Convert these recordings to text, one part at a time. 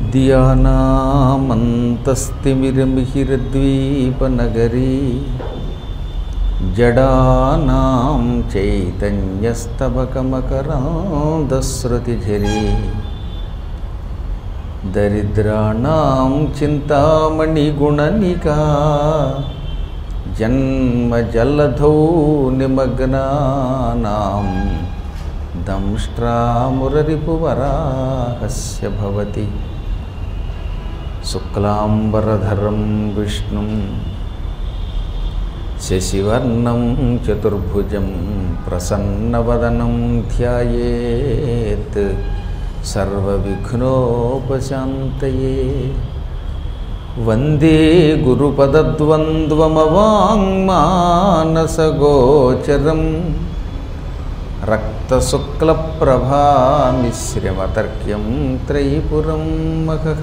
విద్యానామంతస్తిమిరమిహిరద్వీపనగరీ జడానాం చైతన్యస్తబకమకరాంధశ్రుతిఝరీ దరిద్రాణం చింతామణిగుణనికా జన్మజలధౌ నిమగ్నానాం దంష్ట్రామురరిపువరాహస్య భవతి శుక్లాంబరధరం విష్ణుం శశివర్ణం చతుర్భుజం ప్రసన్నవదనం ధ్యాయేత్ సర్వవిఘ్నోపశాంతయే వందే గురుపదద్వంద్వమవాङ्మానసగోచరం రక్తశుక్లప్రభామిశ్రమతర్క్యం త్రైపురం మఖః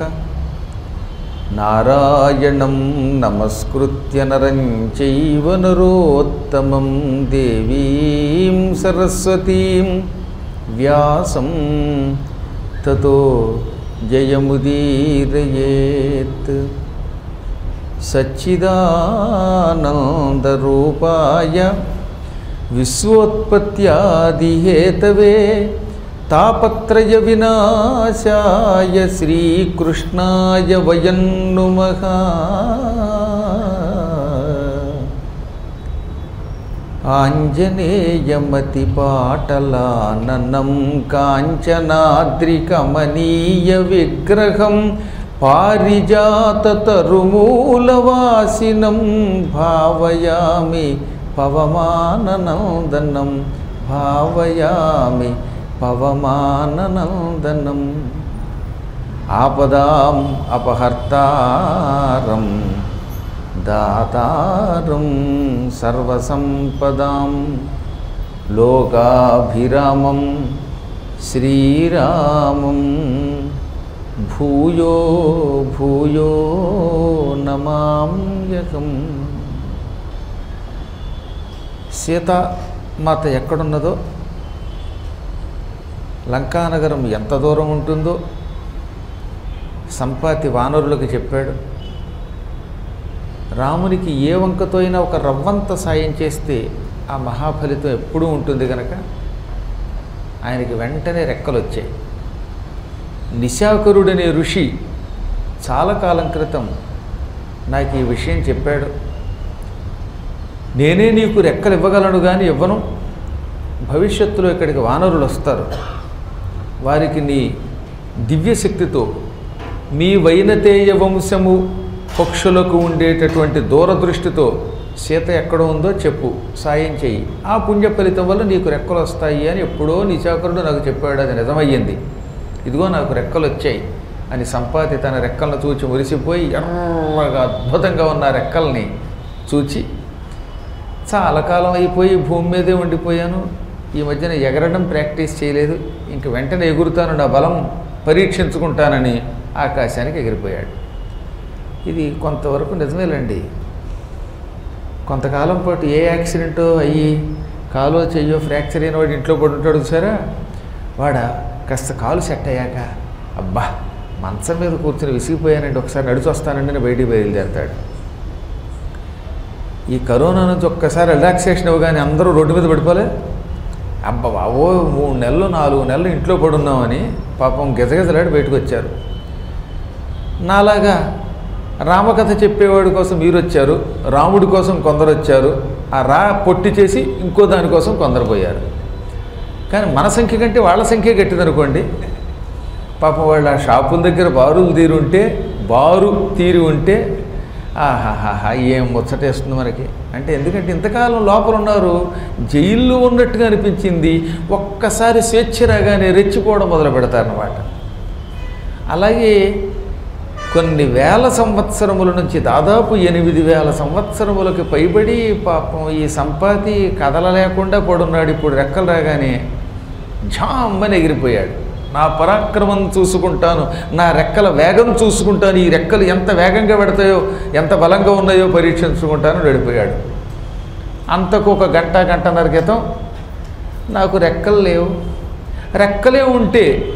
నారాయణం నమస్కృత్య నరం చైవ నరోత్తమం దేవీం సరస్వతీం వ్యాసం తతో జయముదీరయేత్ సచ్చిదానందరూపాయ విశ్వోత్పత్యాదిహేతవే తాపత్రయ వినాశాయ శ్రీకృష్ణాయ వయం నుమః ఆంజనేయమతిపాటలాననం కాంచనాద్రికమనీయ విగ్రహం పారిజాతతరుమూలవాసినం భావయామి పవమాననందనం భావయామి పవమాననందనం ఆపదాం అపహర్తారం దాతారం సర్వసంపదాం లోకాభిరామం శ్రీరామం భూయో భూయో నమామ్యకం సీతామాత ఎక్కడున్నదో లంకానగరం ఎంత దూరం ఉంటుందో సంపాతి వానరులకు చెప్పాడు రామునికి ఏ వంకతో అయినా ఒక రవ్వంత సాయం చేస్తే ఆ మహాఫలితం ఎప్పుడూ ఉంటుంది కనుక ఆయనకి వెంటనే రెక్కలు వచ్చాయి నిశాకరుడనే ఋషి చాలా కాలం క్రితం నాకు ఈ విషయం చెప్పాడు నేనే నీకు రెక్కలు ఇవ్వగలను కానీ ఇవ్వను భవిష్యత్తులో ఇక్కడికి వానరులు వస్తారు వారికి నీ దివ్యశక్తితో మీ వైనతేయ వంశము పక్షులకు ఉండేటటువంటి దూరదృష్టితో సీత ఎక్కడ ఉందో చెప్పు సాయం చెయ్యి ఆ పుణ్య ఫలితం వల్ల నీకు రెక్కలు వస్తాయి అని ఎప్పుడో నిశాకరుడు నాకు చెప్పాడు అది నిజమయ్యింది ఇదిగో నాకు రెక్కలు వచ్చాయి అని సంపాతి తన రెక్కలను చూచి మురిసిపోయి ఎర్రగా అద్భుతంగా ఉన్న రెక్కల్ని చూచి చాలా కాలం అయిపోయి భూమి మీదే ఉండిపోయాను ఈ మధ్యన ఎగరడం ప్రాక్టీస్ చేయలేదు ఇంక వెంటనే ఎగురుతాను నా బలం పరీక్షించుకుంటానని ఆకాశానికి ఎగిరిపోయాడు ఇది కొంతవరకు నిజమేలండి కొంతకాలం పాటు ఏ యాక్సిడెంటో అయ్యి కాలో చెయ్యో ఫ్రాక్చర్ అయిన వాడు ఇంట్లో పడి ఉంటాడు చూసారా వాడ కాస్త కాలు సెట్ అయ్యాక అబ్బా మంచం మీద కూర్చొని విసిగిపోయానండి ఒకసారి నడిచి వస్తానండి అని బయటికి బయలుదేరతాడు ఈ కరోనా నుంచి ఒక్కసారి రిలాక్సేషన్ ఇవ్వగానే అందరూ రోడ్డు మీద పడిపోలే అబ్బా బావో మూడు నెలలు నాలుగు నెలలు ఇంట్లో పడున్నామని పాపం గిజగిజలాడి బయటకు వచ్చారు నాలాగా రామకథ చెప్పేవాడి కోసం మీరు వచ్చారు రాముడి కోసం కొందరు వచ్చారు ఆ రా పొట్టి చేసి ఇంకో దానికోసం కొందరు పోయారు కానీ మన సంఖ్య కంటే వాళ్ళ సంఖ్య గట్టిదనుకోండి పాపం వాళ్ళ ఆ షాపుల దగ్గర బారులు తీరి ఉంటే బారు తీరి ఉంటే ఆహాహాహా ఏం ముచ్చటేస్తుంది మనకి అంటే ఎందుకంటే ఇంతకాలం లోపల ఉన్నారు జైల్లో ఉన్నట్టుగా అనిపించింది ఒక్కసారి స్వేచ్ఛ రాగానే రెచ్చిపోవడం మొదలు పెడతారనమాట అలాగే కొన్ని వేల సంవత్సరముల నుంచి దాదాపు ఎనిమిది వేల సంవత్సరములకి పైబడి పాపం ఈ సంపాతి కదలలేకుండా పడున్నాడు ఇప్పుడు రెక్కలు రాగానే ఝామ్మని ఎగిరిపోయాడు నా పరాక్రమం చూసుకుంటాను నా రెక్కల వేగం చూసుకుంటాను ఈ రెక్కలు ఎంత వేగంగా పెడతాయో ఎంత బలంగా ఉన్నాయో పరీక్షించుకుంటాను వెళ్ళిపోయాడు అంతకు ఒక గంట గంటన్నర క్రితం నాకు రెక్కలు లేవు రెక్కలే ఉంటే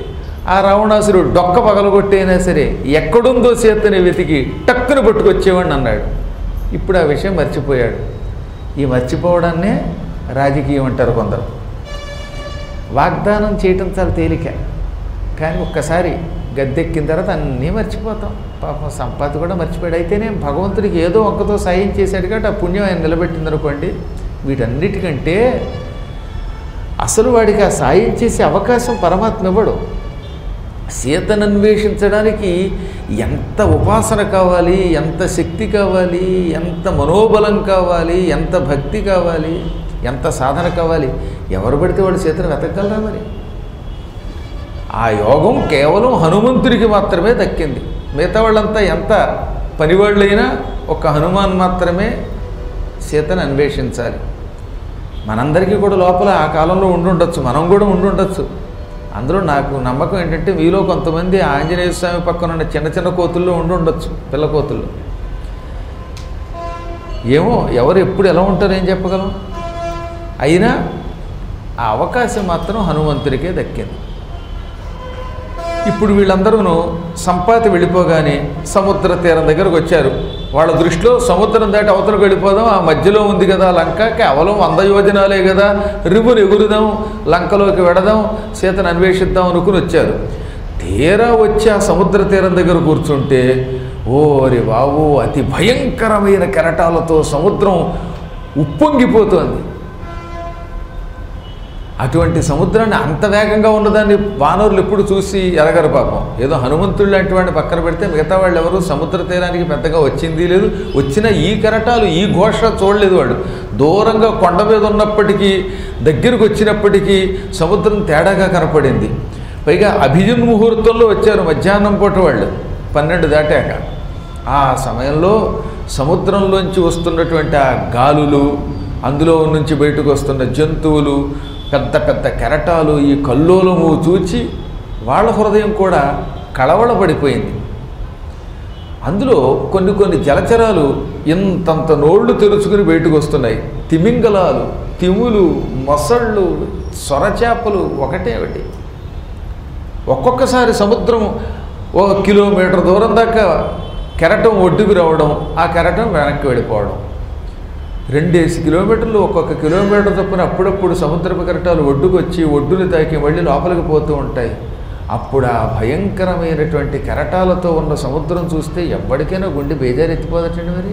ఆ రావణాసురుడు డొక్క పగలగొట్టైనా సరే ఎక్కడుందో సీతని వెతికి టక్కున పట్టుకొచ్చేవాడిని అన్నాడు ఇప్పుడు ఆ విషయం మర్చిపోయాడు ఈ మర్చిపోవడాన్నే రాజకీయం అంటారు కొందరు వాగ్దానం చేయటం చాలా తేలిక కానీ ఒక్కసారి గద్దెక్కిన తర్వాత అన్నీ మర్చిపోతాం పాపం సంపాతి కూడా మర్చిపోయాడు అయితేనే భగవంతుడికి ఏదో ఒక్కతో సాయం చేశాడు కాబట్టి ఆ పుణ్యం ఆయన నిలబెట్టింది అనుకోండి వీటన్నిటికంటే అసలు వాడికి ఆ సాయం చేసే అవకాశం పరమాత్మ ఇవ్వడు సీతను అన్వేషించడానికి ఎంత ఉపాసన కావాలి ఎంత శక్తి కావాలి ఎంత మనోబలం కావాలి ఎంత భక్తి కావాలి ఎంత సాధన కావాలి ఎవరు పడితే వాడు సీతను వెతకగలరా మరి ఆ యోగం కేవలం హనుమంతుడికి మాత్రమే దక్కింది మిగతా వాళ్ళంతా ఎంత పనివాళ్ళైనా ఒక హనుమాన్ మాత్రమే సీతను అన్వేషించాలి మనందరికీ కూడా లోపల ఆ కాలంలో ఉండుండొచ్చు మనం కూడా ఉండుండొచ్చు అందులో నాకు నమ్మకం ఏంటంటే మీలో కొంతమంది ఆంజనేయ స్వామి పక్కన ఉన్న చిన్న చిన్న కోతుల్లో ఉండుండొచ్చు పిల్ల కోతుల్లో ఏమో ఎవరు ఎప్పుడు ఎలా ఉంటారో ఏం చెప్పగలం అయినా ఆ అవకాశం మాత్రం హనుమంతుడికే దక్కింది ఇప్పుడు వీళ్ళందరూ సంపాతి వెళ్ళిపోగానే సముద్ర తీరం దగ్గరకు వచ్చారు వాళ్ళ దృష్టిలో సముద్రం దాటి అవతలకు వెళ్ళిపోదాం ఆ మధ్యలో ఉంది కదా లంక కేవలం వంద యోజనాలే కదా రివ్వును ఎగురుదాం లంకలోకి వెడదాం సీతను అన్వేషిద్దాం అనుకుని వచ్చారు తీరా వచ్చి ఆ సముద్ర తీరం దగ్గర కూర్చుంటే ఓరి బాబు అతి భయంకరమైన కెరటాలతో సముద్రం ఉప్పొంగిపోతోంది అటువంటి సముద్రాన్ని అంత వేగంగా ఉన్నదాన్ని వానరులు ఎప్పుడు చూసి ఎరగరు పాపం ఏదో హనుమంతుడు లాంటి వాడిని పక్కన పెడితే మిగతా వాళ్ళు ఎవరు సముద్ర తీరానికి పెద్దగా వచ్చింది లేదు వచ్చిన ఈ కెరటాలు ఈ ఘోష చూడలేదు వాళ్ళు దూరంగా కొండ మీద ఉన్నప్పటికీ దగ్గరకు వచ్చినప్పటికీ సముద్రం తేడాగా కనపడింది పైగా అభిజిన్ ముహూర్తంలో వచ్చారు మధ్యాహ్నం పూట వాళ్ళు పన్నెండు దాటాక ఆ సమయంలో సముద్రంలోంచి వస్తున్నటువంటి ఆ గాలులు అందులో నుంచి బయటకు వస్తున్న జంతువులు పెద్ద పెద్ద కెరటాలు ఈ కల్లోలము చూచి వాళ్ళ హృదయం కూడా కళవళపడిపోయింది అందులో కొన్ని కొన్ని జలచరాలు ఇంతంత నోళ్లు తెరుచుకుని బయటకు వస్తున్నాయి తిమింగలాలు తిములు మొసళ్ళు సొరచేపలు ఒకటే ఒకటి ఒక్కొక్కసారి సముద్రం ఓ కిలోమీటర్ దూరం దాకా కెరటం ఒడ్డుకు రావడం ఆ కెరటం వెనక్కి వెళ్ళిపోవడం రెండేసి కిలోమీటర్లు ఒక్కొక్క కిలోమీటర్ చొప్పున అప్పుడప్పుడు సముద్రపు కెరటాలు ఒడ్డుకు వచ్చి ఒడ్డుని తాకి మళ్ళీ లోపలికి పోతూ ఉంటాయి అప్పుడు ఆ భయంకరమైనటువంటి కెరటాలతో ఉన్న సముద్రం చూస్తే ఎప్పటికైనా గుండె బేజారెత్తిపోదటండి మరి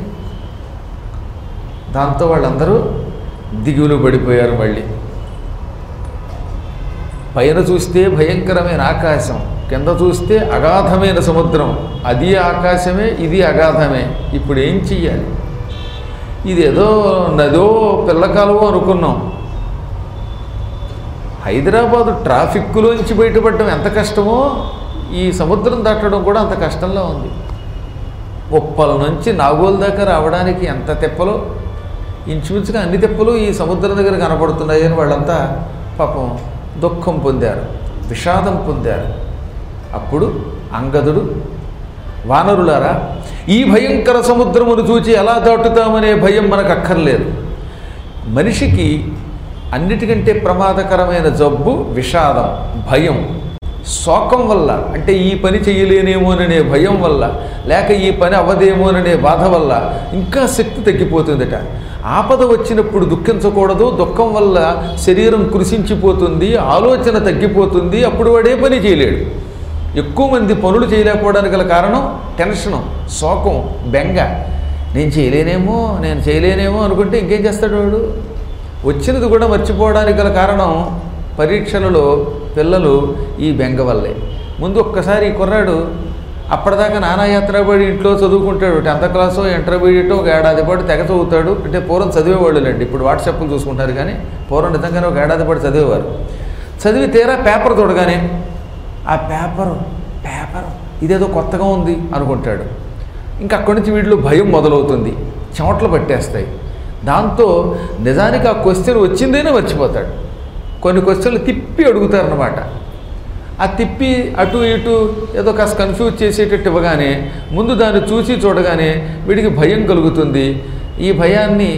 దాంతో వాళ్ళందరూ దిగులు పడిపోయారు మళ్ళీ పైన చూస్తే భయంకరమైన ఆకాశం కింద చూస్తే అగాధమైన సముద్రం అది ఆకాశమే ఇది అగాధమే ఇప్పుడు ఏం చెయ్యాలి ఇది ఏదో నదో పిల్లకాలవో అనుకున్నాం హైదరాబాదు ట్రాఫిక్లోంచి బయటపడడం ఎంత కష్టమో ఈ సముద్రం దాటడం కూడా అంత కష్టంలో ఉంది ఉప్పల నుంచి నాగోల్ దాకా రావడానికి ఎంత తెప్పలో ఇంచుమించుగా అన్ని తెప్పలు ఈ సముద్రం దగ్గర కనపడుతున్నాయి అని వాళ్ళంతా పాపం దుఃఖం పొందారు విషాదం పొందారు అప్పుడు అంగదుడు వానరులారా ఈ భయంకర సముద్రమును చూచి ఎలా దాటుతామనే భయం మనకు అక్కర్లేదు మనిషికి అన్నిటికంటే ప్రమాదకరమైన జబ్బు విషాదం భయం శోకం వల్ల అంటే ఈ పని చేయలేనేమోననే భయం వల్ల లేక ఈ పని అవ్వదేమోననే బాధ వల్ల ఇంకా శక్తి తగ్గిపోతుందట ఆపద వచ్చినప్పుడు దుఃఖించకూడదు దుఃఖం వల్ల శరీరం కృషించిపోతుంది ఆలోచన తగ్గిపోతుంది అప్పుడు వాడే పని చేయలేడు ఎక్కువ మంది పనులు చేయలేకపోవడానికి గల కారణం టెన్షను శోకం బెంగ నేను చేయలేనేమో నేను చేయలేనేమో అనుకుంటే ఇంకేం చేస్తాడు వాడు వచ్చినది కూడా మర్చిపోవడానికి గల కారణం పరీక్షలలో పిల్లలు ఈ బెంగ వల్లే ముందు ఒక్కసారి ఈ కుర్రాడు అప్పటిదాకా నానాయాత్ర పడి ఇంట్లో చదువుకుంటాడు టెన్త్ క్లాసో ఇంటర్మీడియట్ ఒక ఏడాది పాటు తెగ చదువుతాడు అంటే పూర్వం చదివేవాళ్ళులేండి ఇప్పుడు వాట్సాప్లు చూసుకుంటారు కానీ పూర్వం నిజంగానే ఒక ఏడాది పాటు చదివేవారు చదివి తీరా పేపర్ చూడగానే ఆ పేపర్ పేపర్ ఇదేదో కొత్తగా ఉంది అనుకుంటాడు ఇంకా అక్కడి నుంచి వీళ్ళు భయం మొదలవుతుంది చెమటలు పట్టేస్తాయి దాంతో నిజానికి ఆ క్వశ్చన్ వచ్చిందేనే మర్చిపోతాడు కొన్ని క్వశ్చన్లు తిప్పి అడుగుతారనమాట ఆ తిప్పి అటు ఇటు ఏదో కాస్త కన్ఫ్యూజ్ చేసేటట్టు ఇవ్వగానే ముందు దాన్ని చూసి చూడగానే వీడికి భయం కలుగుతుంది ఈ భయాన్ని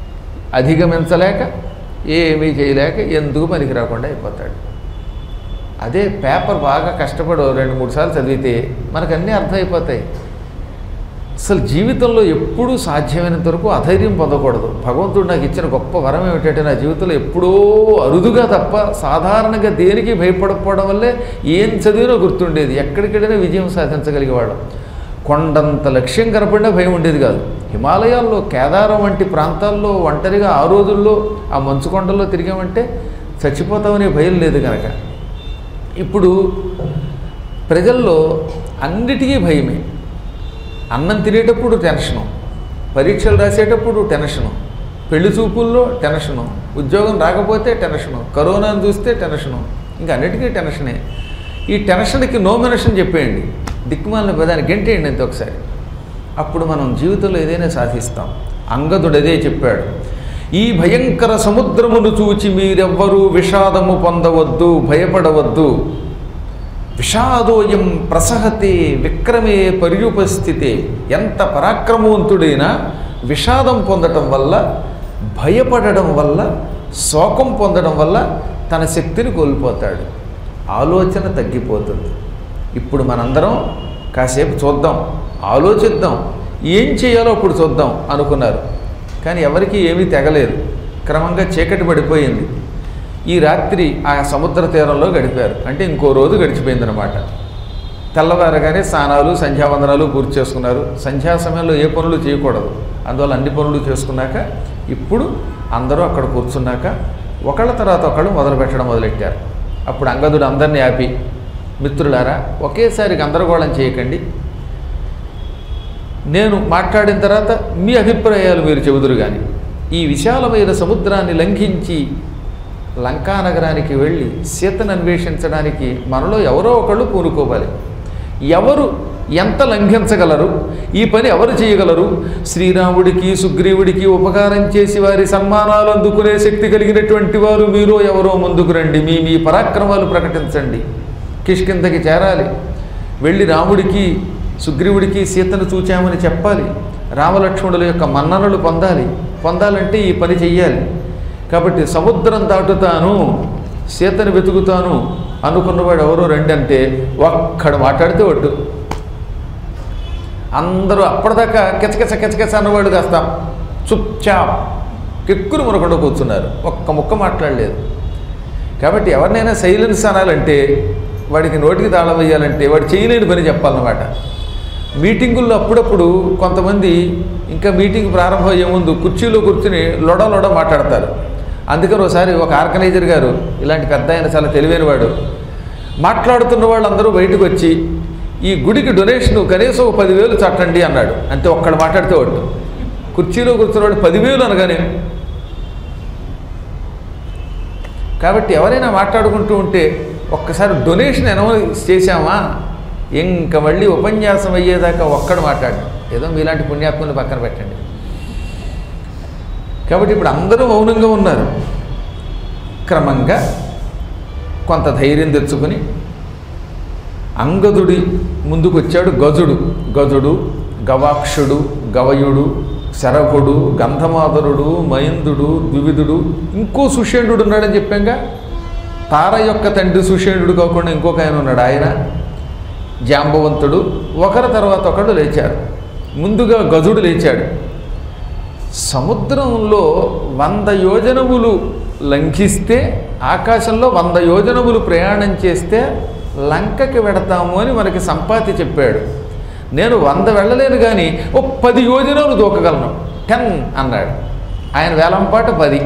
అధిగమించలేక ఏమీ చేయలేక ఎందుకు పనికి రాకుండా అయిపోతాడు అదే పేపర్ బాగా కష్టపడి ఓ రెండు మూడు సార్లు చదివితే మనకు అన్నీ అర్థమైపోతాయి అసలు జీవితంలో ఎప్పుడూ సాధ్యమైనంత వరకు అధైర్యం పొందకూడదు భగవంతుడు నాకు ఇచ్చిన గొప్ప వరం ఏమిటంటే నా జీవితంలో ఎప్పుడో అరుదుగా తప్ప సాధారణంగా దేనికి భయపడకపోవడం వల్లే ఏం చదివినా గుర్తుండేది ఎక్కడికెళ్ళినా విజయం సాధించగలిగేవాళ్ళం కొండంత లక్ష్యం కనపడినా భయం ఉండేది కాదు హిమాలయాల్లో కేదారం వంటి ప్రాంతాల్లో ఒంటరిగా ఆ రోజుల్లో ఆ మంచు కొండల్లో తిరిగామంటే చచ్చిపోతామనే భయం లేదు కనుక ఇప్పుడు ప్రజల్లో అన్నిటికీ భయమే అన్నం తినేటప్పుడు టెన్షను పరీక్షలు రాసేటప్పుడు టెన్షను పెళ్లి చూపుల్లో టెన్షను ఉద్యోగం రాకపోతే టెన్షను కరోనాను చూస్తే టెన్షను ఇంకా అన్నిటికీ టెన్షనే ఈ టెన్షన్కి నో మెన్షన్ చెప్పేయండి దిక్కుమాలిన పదాన్ని గంటేయండి అంతే ఒకసారి అప్పుడు మనం జీవితంలో ఏదైనా సాధిస్తాం అంగదుడు అదే చెప్పాడు ఈ భయంకర సముద్రమును చూచి మీరెవ్వరూ విషాదము పొందవద్దు భయపడవద్దు విషాదోయం ప్రసహతే విక్రమే పర్యుపస్థితే ఎంత పరాక్రమవంతుడైనా విషాదం పొందటం వల్ల భయపడడం వల్ల శోకం పొందడం వల్ల తన శక్తిని కోల్పోతాడు ఆలోచన తగ్గిపోతుంది ఇప్పుడు మనందరం కాసేపు చూద్దాం ఆలోచిద్దాం ఏం చేయాలో అప్పుడు చూద్దాం అనుకున్నారు కానీ ఎవరికీ ఏమీ తెగలేదు క్రమంగా చీకటి పడిపోయింది ఈ రాత్రి ఆ సముద్ర తీరంలో గడిపారు అంటే ఇంకో రోజు గడిచిపోయిందనమాట తెల్లవారగానే స్నానాలు సంధ్యావందనాలు పూర్తి చేసుకున్నారు సంధ్యా సమయంలో ఏ పనులు చేయకూడదు అందువల్ల అన్ని పనులు చేసుకున్నాక ఇప్పుడు అందరూ అక్కడ కూర్చున్నాక ఒకళ్ళ తర్వాత ఒకళ్ళు మొదలు పెట్టడం మొదలెట్టారు అప్పుడు అంగదుడు అందరినీ ఆపి మిత్రులారా ఒకేసారి గందరగోళం చేయకండి నేను మాట్లాడిన తర్వాత మీ అభిప్రాయాలు మీరు చెబుదురు కానీ ఈ విశాలమైన సముద్రాన్ని లంఘించి లంకా నగరానికి వెళ్ళి సీతను అన్వేషించడానికి మనలో ఎవరో ఒకళ్ళు పూనుకోవాలి ఎవరు ఎంత లంఘించగలరు ఈ పని ఎవరు చేయగలరు శ్రీరాముడికి సుగ్రీవుడికి ఉపకారం చేసి వారి సన్మానాలు అందుకునే శక్తి కలిగినటువంటి వారు మీరు ఎవరో ముందుకు రండి మీ మీ పరాక్రమాలు ప్రకటించండి కిష్కిందకి చేరాలి వెళ్ళి రాముడికి సుగ్రీవుడికి సీతను చూచామని చెప్పాలి రామలక్ష్మణుల యొక్క మన్ననలు పొందాలి పొందాలంటే ఈ పని చెయ్యాలి కాబట్టి సముద్రం దాటుతాను సీతను వెతుకుతాను అనుకున్నవాడు ఎవరో రండి అంటే ఒక్కడు మాట్లాడితే ఒట్టు అందరూ అప్పటిదాకా కిచకిచ కిచకిచ అన్నవాడు కాస్త చుప్చాప్ కిక్కురు మునకుండా కూర్చున్నారు ఒక్క ముక్క మాట్లాడలేదు కాబట్టి ఎవరినైనా సైలెన్స్ అనాలంటే వాడికి నోటికి తాళం వేయాలంటే వాడు చేయలేని పని చెప్పాలన్నమాట మీటింగుల్లో అప్పుడప్పుడు కొంతమంది ఇంకా మీటింగ్ ప్రారంభమయ్యే ముందు కుర్చీలో కూర్చుని లొడ లొడ మాట్లాడతారు అందుకని ఒకసారి ఒక ఆర్గనైజర్ గారు ఇలాంటి పెద్ద ఆయన చాలా తెలివైనవాడు మాట్లాడుతున్న వాళ్ళందరూ బయటకు వచ్చి ఈ గుడికి డొనేషన్ కనీసం ఒక పదివేలు చట్టండి అన్నాడు అంతే ఒక్కడు మాట్లాడితే ఒట్టు కుర్చీలో కూర్చున్నవాడు పదివేలు అనగానే కాబట్టి ఎవరైనా మాట్లాడుకుంటూ ఉంటే ఒక్కసారి డొనేషన్ అనౌన్స్ చేశామా ఇంక మళ్ళీ ఉపన్యాసం అయ్యేదాకా ఒక్కడు మాట్లాడు ఏదో మీలాంటి పుణ్యాత్ముని పక్కన పెట్టండి కాబట్టి ఇప్పుడు అందరూ మౌనంగా ఉన్నారు క్రమంగా కొంత ధైర్యం తెచ్చుకొని అంగదుడి ముందుకు వచ్చాడు గజుడు గజుడు గవాక్షుడు గవయుడు శరభుడు గంధమాధరుడు మయందుడు ద్వివిధుడు ఇంకో సుషేణుడు ఉన్నాడని చెప్పాంగా తార యొక్క తండ్రి సుషేణుడు కాకుండా ఇంకొక ఆయన ఉన్నాడు ఆయన జాంబవంతుడు ఒకరి తర్వాత ఒకడు లేచారు ముందుగా గజుడు లేచాడు సముద్రంలో వంద యోజనములు లంఘిస్తే ఆకాశంలో వంద యోజనములు ప్రయాణం చేస్తే లంకకి వెడతాము అని మనకి సంపాతి చెప్పాడు నేను వంద వెళ్ళలేను కానీ ఓ పది యోజనాలు దూకగలను టెన్ అన్నాడు ఆయన వేలంపాట పది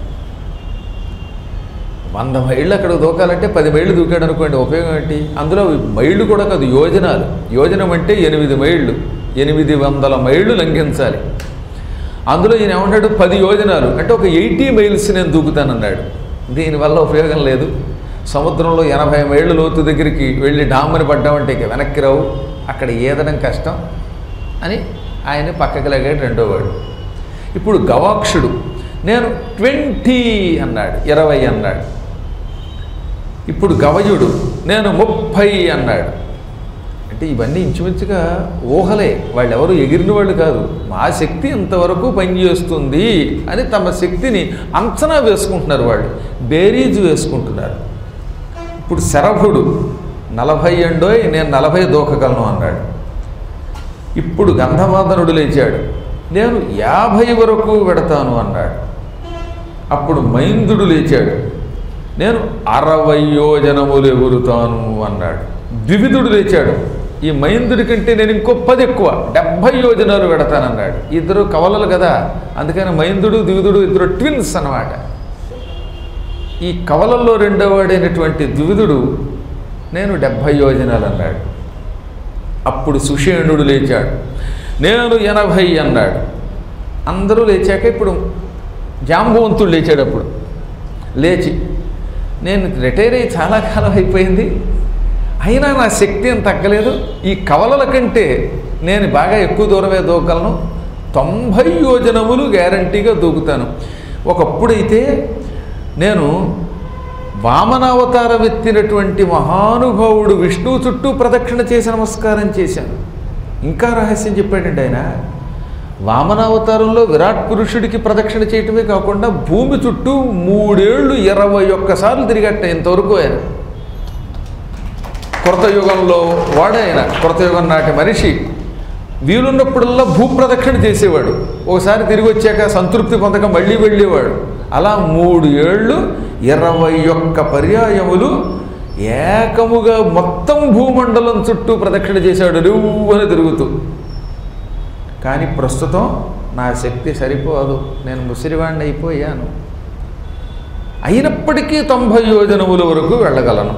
వంద మైళ్ళు అక్కడ దూకాలంటే పది మైళ్ళు దూకాడు అనుకోండి ఉపయోగం ఏంటి అందులో మైళ్ళు కూడా కాదు యోజనాలు యోజనం అంటే ఎనిమిది మైళ్ళు ఎనిమిది వందల మైళ్ళు లంఘించాలి అందులో ఈయన ఏమంటాడు పది యోజనాలు అంటే ఒక ఎయిటీ మైల్స్ నేను దూకుతానన్నాడు దీనివల్ల ఉపయోగం లేదు సముద్రంలో ఎనభై మైళ్ళు లోతు దగ్గరికి వెళ్ళి డామ్మని పడ్డామంటే ఇక వెనక్కి రావు అక్కడ ఈదడం కష్టం అని ఆయన పక్కకి లాగాడు రెండో వాడు ఇప్పుడు గవాక్షుడు నేను ట్వంటీ అన్నాడు ఇరవై అన్నాడు ఇప్పుడు గవయుడు నేను ముప్పై అన్నాడు అంటే ఇవన్నీ ఇంచుమించుగా ఊహలే వాళ్ళు ఎవరు ఎగిరిన వాళ్ళు కాదు మా శక్తి ఇంతవరకు పనిచేస్తుంది అని తమ శక్తిని అంచనా వేసుకుంటున్నారు వాళ్ళు బేరీజు వేసుకుంటున్నారు ఇప్పుడు శరభుడు నలభై ఎండోయ్ నేను నలభై దూకగలను అన్నాడు ఇప్పుడు గంధమాదనుడు లేచాడు నేను యాభై వరకు పెడతాను అన్నాడు అప్పుడు మైందుడు లేచాడు నేను అరవై యోజనములు ఎగురుతాను అన్నాడు ద్వివిధుడు లేచాడు ఈ మైందుడి కంటే నేను ఇంకో పది ఎక్కువ డెబ్భై యోజనాలు పెడతానన్నాడు ఇద్దరు కవలలు కదా అందుకని మైందుడు ద్వివిధుడు ఇద్దరు ట్విన్స్ అన్నమాట ఈ కవలల్లో రెండోవాడైనటువంటి ద్వివిధుడు నేను డెబ్భై యోజనాలు అన్నాడు అప్పుడు సుషేణుడు లేచాడు నేను ఎనభై అన్నాడు అందరూ లేచాక ఇప్పుడు జాంబవంతుడు లేచాడు అప్పుడు లేచి నేను రిటైర్ అయ్యి చాలా కాలం అయిపోయింది అయినా నా శక్తి ఏం తగ్గలేదు ఈ కవలల కంటే నేను బాగా ఎక్కువ దూరమే దూకగలను తొంభై యోజనములు గ్యారంటీగా దూకుతాను ఒకప్పుడైతే నేను వామనావతారం ఎత్తినటువంటి మహానుభావుడు విష్ణువు చుట్టూ ప్రదక్షిణ చేసి నమస్కారం చేశాను ఇంకా రహస్యం చెప్పాడండి ఆయన వామనావతారంలో విరాట్ పురుషుడికి ప్రదక్షిణ చేయటమే కాకుండా భూమి చుట్టూ మూడేళ్లు ఇరవై ఒక్కసార్లు తిరిగట్ట ఇంతవరకు ఆయన కొరత యుగంలో వాడే ఆయన కొరత యుగం నాటి మనిషి వీలున్నప్పుడల్లా భూప్రదక్షిణ చేసేవాడు ఒకసారి తిరిగి వచ్చాక సంతృప్తి పొందక మళ్ళీ వెళ్ళేవాడు అలా మూడు ఏళ్ళు ఇరవై ఒక్క పర్యాయములు ఏకముగా మొత్తం భూమండలం చుట్టూ ప్రదక్షిణ చేశాడు రువ్వని తిరుగుతూ కానీ ప్రస్తుతం నా శక్తి సరిపోదు నేను ముసిరివాణ్ణి అయిపోయాను అయినప్పటికీ తొంభై యోజనముల వరకు వెళ్ళగలను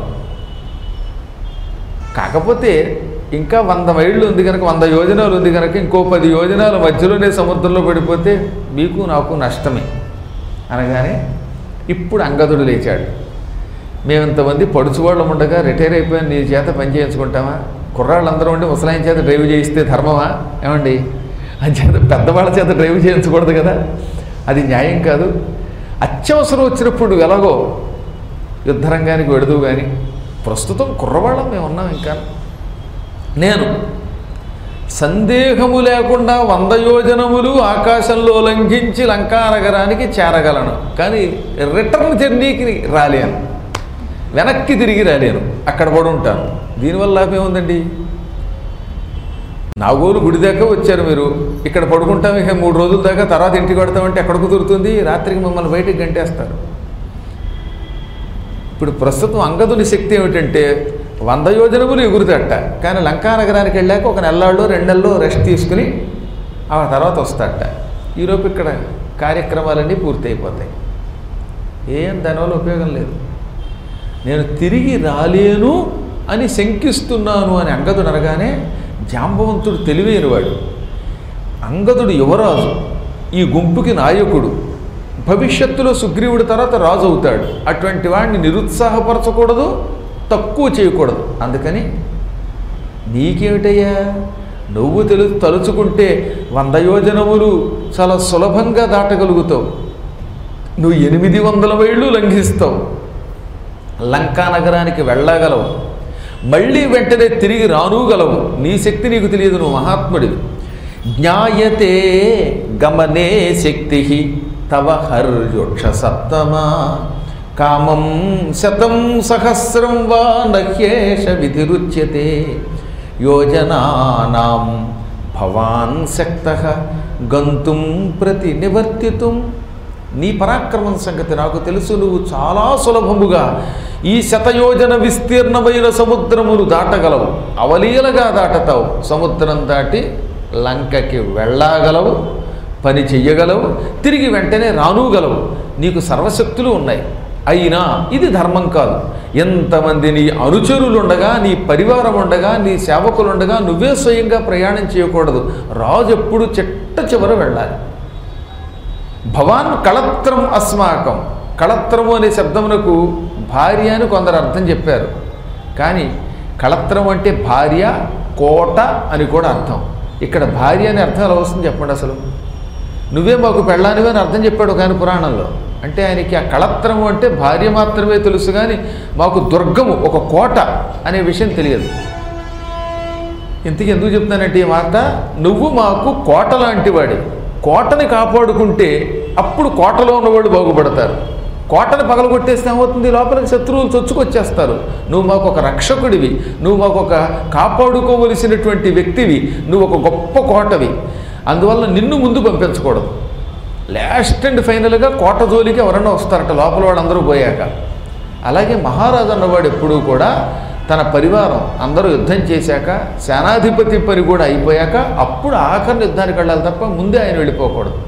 కాకపోతే ఇంకా వంద మైళ్ళు ఉంది కనుక వంద యోజనాలు ఉంది కనుక ఇంకో పది యోజనాల మధ్యలోనే సముద్రంలో పడిపోతే మీకు నాకు నష్టమే అనగానే ఇప్పుడు అంగదుడు లేచాడు మేము ఇంతమంది పడుచువాళ్ళం ఉండగా రిటైర్ అయిపోయాను నీ చేత పని చేయించుకుంటామా కుర్రాళ్ళందరూ ఉండి ముసలాయన చేత డ్రైవ్ చేయిస్తే ధర్మమా ఏమండి అని చేత పెద్దవాళ్ళ చేత డ్రైవ్ చేయించకూడదు కదా అది న్యాయం కాదు అత్యవసరం వచ్చినప్పుడు ఎలాగో యుద్ధరంగానికి వెడదు కానీ ప్రస్తుతం కుర్రవాళ్ళం మేము ఉన్నాం ఇంకా నేను సందేహము లేకుండా వంద యోజనములు ఆకాశంలో లంఘించి లంకా నగరానికి చేరగలను కానీ రిటర్న్ జర్నీకి రాలేను వెనక్కి తిరిగి రాలేను అక్కడ పడి ఉంటాను దీనివల్ల లాభం ఏముందండి నాగోలు గుడి దాకా వచ్చారు మీరు ఇక్కడ పడుకుంటాం ఇక మూడు రోజుల దాకా తర్వాత ఇంటికి పడతామంటే ఎక్కడ కుదురుతుంది రాత్రికి మిమ్మల్ని బయటికి గంటేస్తారు ఇప్పుడు ప్రస్తుతం అంగదుని శక్తి ఏమిటంటే వంద యోజనములు ఎగురుతట కానీ లంకా నగరానికి వెళ్ళాక ఒక నెల్లాళ్ళు రెండు నెలలు రెస్ట్ తీసుకుని ఆ తర్వాత వస్తాడట ఈలోపు ఇక్కడ కార్యక్రమాలన్నీ పూర్తి అయిపోతాయి ఏం దానివల్ల ఉపయోగం లేదు నేను తిరిగి రాలేను అని శంకిస్తున్నాను అని అంగదుడు అనగానే జాంబవంతుడు తెలివైనవాడు అంగదుడు యువరాజు ఈ గుంపుకి నాయకుడు భవిష్యత్తులో సుగ్రీవుడి తర్వాత రాజు అవుతాడు అటువంటి వాడిని నిరుత్సాహపరచకూడదు తక్కువ చేయకూడదు అందుకని నీకేమిటయ్యా నువ్వు తెలు తలుచుకుంటే వంద యోజనములు చాలా సులభంగా దాటగలుగుతావు నువ్వు ఎనిమిది వందల మైళ్ళు లంఘిస్తావు లంకా నగరానికి వెళ్ళగలవు మళ్ళీ వెంటనే తిరిగి రానుగలవు నీ శక్తి నీకు తెలియదు నువ్వు మహాత్ముడివి జ్ఞాయతే గమనే శక్తి తవ హర్యుక్ష సప్తమా కామం శతం సహస్రం వా నహ్యేష విధిరుచ్యతే యోజనానాం భవాన్ శక్త గంతుం ప్రతి నివర్తితుం నీ పరాక్రమం సంగతి నాకు తెలుసు నువ్వు చాలా సులభముగా ఈ శతయోజన విస్తీర్ణమైన సముద్రమును దాటగలవు అవలీలగా దాటతావు సముద్రం దాటి లంకకి వెళ్ళగలవు పని చెయ్యగలవు తిరిగి వెంటనే రానుగలవు నీకు సర్వశక్తులు ఉన్నాయి అయినా ఇది ధర్మం కాదు ఎంతమంది నీ అనుచరులు ఉండగా నీ పరివారం ఉండగా నీ సేవకులు ఉండగా నువ్వే స్వయంగా ప్రయాణం చేయకూడదు రాజు ఎప్పుడు చిట్ట చివర వెళ్ళాలి భవాన్ కళత్రం అస్మాకం కళత్రము అనే శబ్దమునకు భార్య అని కొందరు అర్థం చెప్పారు కానీ కళత్రం అంటే భార్య కోట అని కూడా అర్థం ఇక్కడ భార్య అనే అర్థం ఎలా వస్తుంది చెప్పండి అసలు నువ్వే మాకు పెళ్ళానివే అని అర్థం చెప్పాడు ఒక ఆయన పురాణంలో అంటే ఆయనకి ఆ కళత్రము అంటే భార్య మాత్రమే తెలుసు కానీ మాకు దుర్గము ఒక కోట అనే విషయం తెలియదు ఇంతకీ ఎందుకు చెప్తానంటే ఈ మాట నువ్వు మాకు కోట లాంటి వాడి కోటని కాపాడుకుంటే అప్పుడు కోటలో ఉన్నవాళ్ళు బాగుపడతారు కోటను పగలగొట్టేస్తే ఏమవుతుంది లోపలికి శత్రువులు చొచ్చుకొచ్చేస్తారు నువ్వు మాకు ఒక రక్షకుడివి నువ్వు మాకు ఒక కాపాడుకోవలసినటువంటి వ్యక్తివి నువ్వు ఒక గొప్ప కోటవి అందువల్ల నిన్ను ముందు పంపించకూడదు లాస్ట్ అండ్ ఫైనల్గా కోట జోలికి ఎవరన్నా వస్తారట లోపల వాళ్ళందరూ పోయాక అలాగే మహారాజు అన్నవాడు ఎప్పుడూ కూడా తన పరివారం అందరూ యుద్ధం చేశాక సేనాధిపతి పని కూడా అయిపోయాక అప్పుడు ఆఖరిని యుద్ధానికి వెళ్ళాలి తప్ప ముందే ఆయన వెళ్ళిపోకూడదు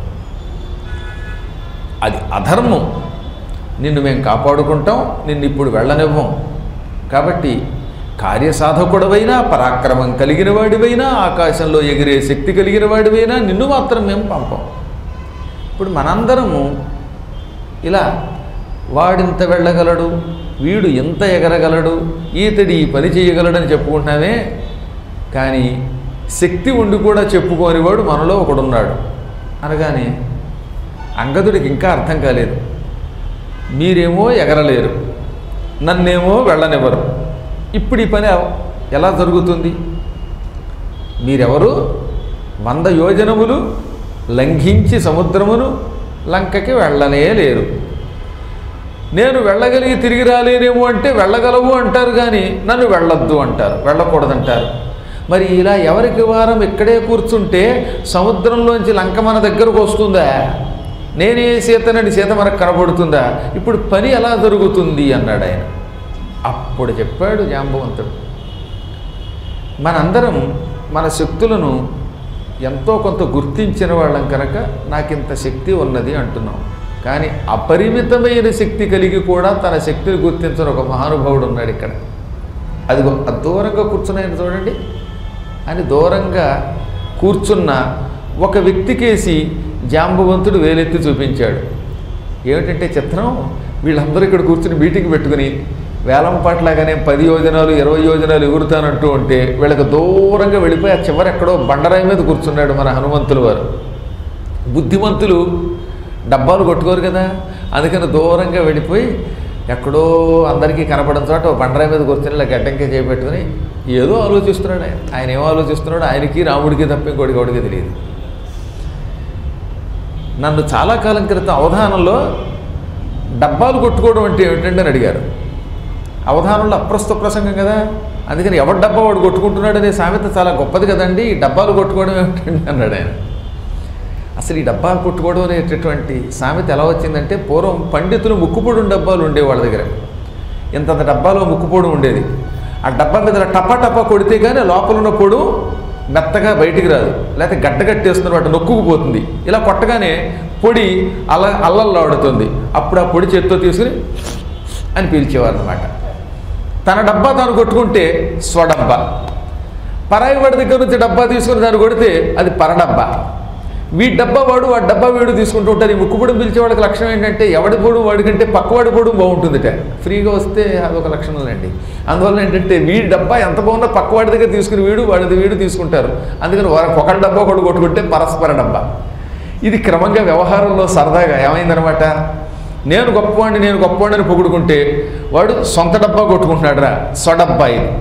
అది అధర్మం నిన్ను మేము కాపాడుకుంటాం నిన్ను ఇప్పుడు వెళ్ళనివ్వం కాబట్టి కార్యసాధకుడవైనా పరాక్రమం కలిగిన వాడివైనా ఆకాశంలో ఎగిరే శక్తి కలిగిన వాడివైనా నిన్ను మాత్రం మేము పంపం ఇప్పుడు మనందరము ఇలా వాడింత వెళ్ళగలడు వీడు ఎంత ఎగరగలడు ఈతడి ఈ పని చేయగలడని చెప్పుకుంటున్నామే కానీ శక్తి ఉండి కూడా చెప్పుకోని వాడు మనలో ఒకడున్నాడు అనగానే అంగదుడికి ఇంకా అర్థం కాలేదు మీరేమో ఎగరలేరు నన్నేమో వెళ్ళనివ్వరు ఇప్పుడు ఈ పని ఎలా జరుగుతుంది మీరెవరు వంద యోజనములు లంఘించి సముద్రమును లంకకి వెళ్ళనే లేరు నేను వెళ్ళగలిగి తిరిగి రాలేనేమో అంటే వెళ్ళగలవు అంటారు కానీ నన్ను వెళ్ళొద్దు అంటారు వెళ్ళకూడదంటారు మరి ఇలా ఎవరికి వారం ఇక్కడే కూర్చుంటే సముద్రంలోంచి లంక మన దగ్గరకు వస్తుందా నేనే సీతనని సీత మనకు కనబడుతుందా ఇప్పుడు పని ఎలా జరుగుతుంది అన్నాడు ఆయన అప్పుడు చెప్పాడు జాంబవంతుడు మనందరం మన శక్తులను ఎంతో కొంత గుర్తించిన వాళ్ళం కనుక నాకింత శక్తి ఉన్నది అంటున్నాం కానీ అపరిమితమైన శక్తి కలిగి కూడా తన శక్తిని గుర్తించిన ఒక మహానుభావుడు ఉన్నాడు ఇక్కడ అది దూరంగా కూర్చున్నాయని చూడండి అని దూరంగా కూర్చున్న ఒక వ్యక్తికేసి జాంబవంతుడు వేలెత్తి చూపించాడు ఏమిటంటే చిత్రం వీళ్ళందరూ ఇక్కడ కూర్చుని మీటింగ్ పెట్టుకుని వేలం పాటలాగానే పది యోజనాలు ఇరవై యోజనాలు ఎగురుతానంటూ ఉంటే వీళ్ళకి దూరంగా వెళ్ళిపోయి ఆ చివరి ఎక్కడో బండరాయి మీద కూర్చున్నాడు మన హనుమంతులు వారు బుద్ధిమంతులు డబ్బాలు కొట్టుకోరు కదా అందుకని దూరంగా వెళ్ళిపోయి ఎక్కడో అందరికీ కనపడిన చోట ఓ బండరాయి మీద కూర్చొని ఇలా గడ్డంకే చేపెట్టుకుని ఏదో ఆలోచిస్తున్నాడు ఆయన ఆయన ఏమో ఆలోచిస్తున్నాడు ఆయనకి రాముడికి తప్ప ఇంకోటి గౌడికి తెలియదు నన్ను చాలా కాలం క్రితం అవధానంలో డబ్బాలు కొట్టుకోవడం అంటే ఏమిటండి అని అడిగారు అవధానంలో అప్రస్తుత ప్రసంగం కదా అందుకని ఎవరి డబ్బా వాడు కొట్టుకుంటున్నాడు అనే సామెత చాలా గొప్పది కదండి ఈ డబ్బాలు కొట్టుకోవడం ఏమిటండి అన్నాడు ఆయన అసలు ఈ డబ్బా కొట్టుకోవడం అనేటటువంటి సామెత ఎలా వచ్చిందంటే పూర్వం పండితులు ముక్కుపొడి డబ్బాలు ఉండేవి వాళ్ళ దగ్గర ఇంతంత డబ్బాలో ముక్కుపొడి ఉండేది ఆ డబ్బా మీద ఇలా టపా టపా కొడితే కానీ లోపల ఉన్న పొడు మెత్తగా బయటికి రాదు లేకపోతే గడ్డ కట్టేస్తున్న వాటి నొక్కుకుపోతుంది ఇలా కొట్టగానే పొడి అల్ల అల్లల్లాడుతుంది అప్పుడు ఆ పొడి చేత్తో తీసుకుని అని పిలిచేవారు అనమాట తన డబ్బా తాను కొట్టుకుంటే స్వడబ్బా పరాయి వాడి దగ్గర నుంచి డబ్బా తీసుకుని దాన్ని కొడితే అది పరడబ్బా వీడి డబ్బా వాడు వాడి డబ్బా వీడు తీసుకుంటూ ఉంటారు ఈ ముక్కుపొడి పిలిచేవాడికి లక్షణం ఏంటంటే ఎవడి పొడు వాడికంటే పక్కవాడి పొడు బాగుంటుందిట ఫ్రీగా వస్తే అదొక లక్షణాలండి అందువల్ల ఏంటంటే వీడి డబ్బా ఎంత బాగుందో పక్కవాడి దగ్గర తీసుకుని వీడు వాడిది వీడు తీసుకుంటారు అందుకని వారికి ఒకటి డబ్బా ఒకటి కొట్టుకుంటే పరస్పర డబ్బా ఇది క్రమంగా వ్యవహారంలో సరదాగా ఏమైందనమాట నేను గొప్పవాడిని నేను గొప్పవాడిని పొగుడుకుంటే వాడు సొంత డబ్బా కొట్టుకుంటున్నాడు రా సొడబ్బా ఇది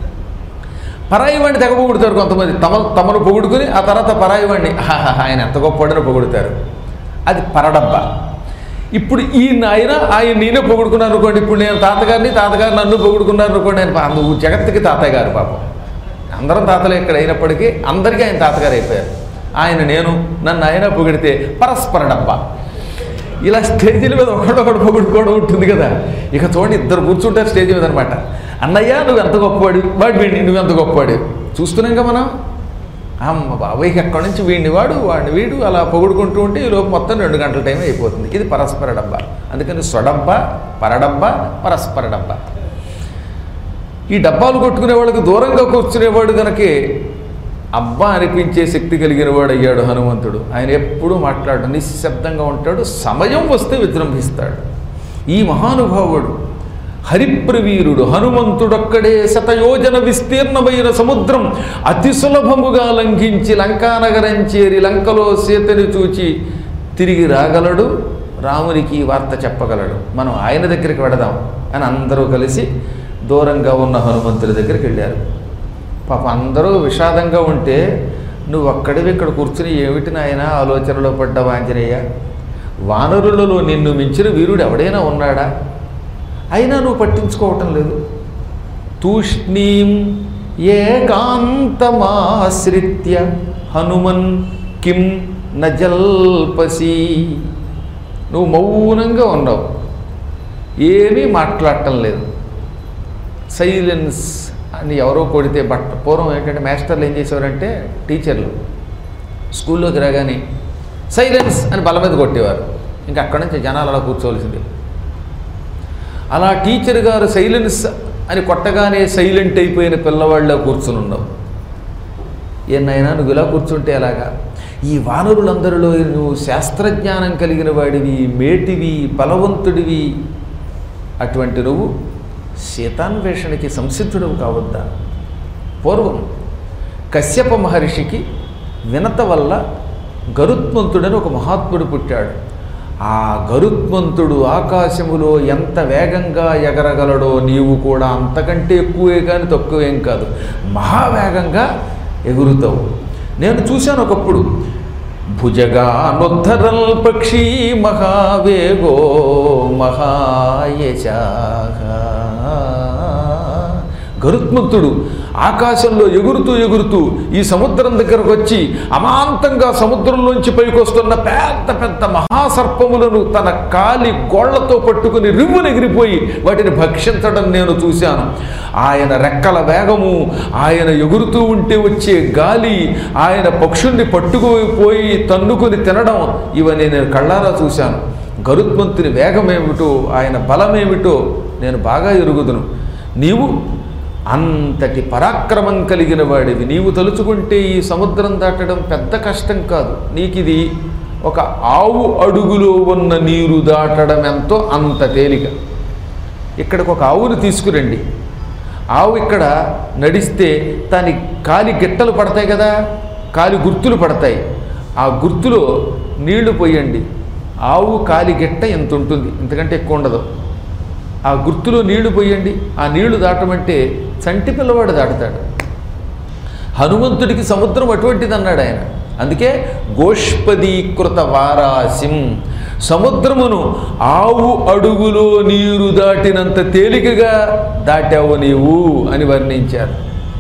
పరాయి వాడిని తెగ పొగుడుతారు కొంతమంది తమ తమను పొగుడుకుని ఆ తర్వాత పరాయి వాడిని "ఆహాహా, ఆయన ఎంత గొప్పవాడని పొగుడుతారు అది పరడబ్బా ఇప్పుడు ఈ ఆయన ఆయన నేనే పొగుడుకున్నాను అనుకోండి ఇప్పుడు నేను తాతగారిని తాతగారు నన్ను పొగుడుకున్నారు అనుకోండి ఆయన పా- నువ్వు జగత్తుకి తాతయ్య గారు పాపం అందరం తాతలే ఇక్కడ అయినప్పటికీ అందరికీ ఆయన తాతగారు అయిపోయారు ఆయన నేను నన్ను ఆయన పొగిడితే పరస్పర డబ్బా ఇలా స్టేజీల మీద ఒకడొకడు పొగుడుకోవడం ఉంటుంది కదా ఇక చూడండి ఇద్దరు కూర్చుంటారు స్టేజ్ మీద అనమాట అన్నయ్య నువ్వు ఎంత గొప్పవాడి వాడు వీడిని నువ్వు ఎంత గొప్పవాడి చూస్తున్నాం కదా మనం అమ్మ బాబాయ్ ఎక్కడి నుంచి వీడిని వాడు వాడిని వీడు అలా పొగుడుకుంటూ ఉంటే ఈ లోపు మొత్తం రెండు గంటల టైం అయిపోతుంది ఇది పరస్పర డబ్బా అందుకని స్వడబ్బా పరడబ్బా పరస్పర డబ్బా ఈ డబ్బాలు కొట్టుకునే వాళ్ళకి దూరంగా కూర్చునేవాడు కనుకే అబ్బా అనిపించే శక్తి కలిగిన వాడు అయ్యాడు హనుమంతుడు ఆయన ఎప్పుడూ మాట్లాడు నిశ్శబ్దంగా ఉంటాడు సమయం వస్తే విజృంభిస్తాడు ఈ మహానుభావుడు హరిప్రవీరుడు హనుమంతుడొక్కడే శతయోజన విస్తీర్ణమైన సముద్రం అతి సులభముగా లంఘించి లంకానగరం చేరి లంకలో సీతని చూచి తిరిగి రాగలడు రామునికి ఈ వార్త చెప్పగలడు మనం ఆయన దగ్గరికి వెడదాం అని అందరూ కలిసి దూరంగా ఉన్న హనుమంతుడి దగ్గరికి వెళ్ళారు పాప అందరూ విషాదంగా ఉంటే నువ్వు అక్కడివి ఇక్కడ కూర్చుని ఏమిటి నాయన ఆలోచనలో పడ్డావు ఆంజనేయ వానరులలో నిన్ను మించిన వీరుడు ఎవడైనా ఉన్నాడా అయినా నువ్వు పట్టించుకోవటం లేదు తూష్ణీం ఏకాంతమాశ్రిత్య హనుమన్ కిం నజల్పసి నువ్వు మౌనంగా ఉన్నావు ఏమీ మాట్లాడటం లేదు సైలెన్స్ అని ఎవరో కొడితే బట్ట పూర్వం ఏంటంటే మాస్టర్లు ఏం చేసేవారంటే టీచర్లు స్కూల్లోకి రాగానే సైలెన్స్ అని బల మీద కొట్టేవారు ఇంకా అక్కడి నుంచి జనాలు అలా కూర్చోవలసిందే అలా టీచర్ గారు సైలెన్స్ అని కొట్టగానే సైలెంట్ అయిపోయిన పిల్లవాళ్ళ కూర్చుని ఉన్నావు ఏనైనా నువ్వు ఇలా కూర్చుంటే ఎలాగా ఈ వానరులందరిలో నువ్వు శాస్త్రజ్ఞానం కలిగిన వాడివి మేటివి బలవంతుడివి అటువంటి నువ్వు సీతాన్వేషణకి సంసిద్ధుడవు కావద్దా పూర్వం కశ్యప మహర్షికి వినత వల్ల గరుత్మంతుడని ఒక మహాత్ముడు పుట్టాడు ఆ గరుత్మంతుడు ఆకాశములో ఎంత వేగంగా ఎగరగలడో నీవు కూడా అంతకంటే ఎక్కువే కానీ తక్కువేం కాదు మహావేగంగా ఎగురుతావు నేను చూశాను ఒకప్పుడు భుజగా నొద్ధరల్ పక్షి మహావేగో మహాయశ గరుత్మంతుడు ఆకాశంలో ఎగురుతూ ఎగురుతూ ఈ సముద్రం దగ్గరకు వచ్చి అమాంతంగా సముద్రంలోంచి పైకొస్తున్న పెద్ద పెద్ద మహాసర్పములను తన కాలి గోళ్లతో పట్టుకుని రివ్వునెగిరిపోయి వాటిని భక్షించడం నేను చూశాను ఆయన రెక్కల వేగము ఆయన ఎగురుతూ ఉంటే వచ్చే గాలి ఆయన పక్షుల్ని పట్టుకుపోయి తన్నుకుని తినడం ఇవన్నీ నేను కళ్ళారా చూశాను గరుత్మంతుని వేగమేమిటో ఆయన బలమేమిటో నేను బాగా ఎరుగుదును నీవు అంతటి పరాక్రమం కలిగిన వాడివి నీవు తలుచుకుంటే ఈ సముద్రం దాటడం పెద్ద కష్టం కాదు నీకిది ఒక ఆవు అడుగులో ఉన్న నీరు దాటడం ఎంతో అంత తేలిక ఇక్కడికి ఒక ఆవును తీసుకురండి ఆవు ఇక్కడ నడిస్తే దాని కాలి గిట్టలు పడతాయి కదా కాలి గుర్తులు పడతాయి ఆ గుర్తులో నీళ్లు పోయండి ఆవు కాలి గిట్ట ఎంత ఉంటుంది ఇంతకంటే ఎక్కువ ఉండదు ఆ గుర్తులో నీళ్లు పోయండి ఆ నీళ్లు దాటమంటే చంటి పిల్లవాడు దాటుతాడు హనుమంతుడికి సముద్రం అటువంటిది అన్నాడు ఆయన అందుకే గోష్పదీకృత వారాసిం సముద్రమును ఆవు అడుగులో నీరు దాటినంత తేలికగా దాటావు నీవు అని వర్ణించారు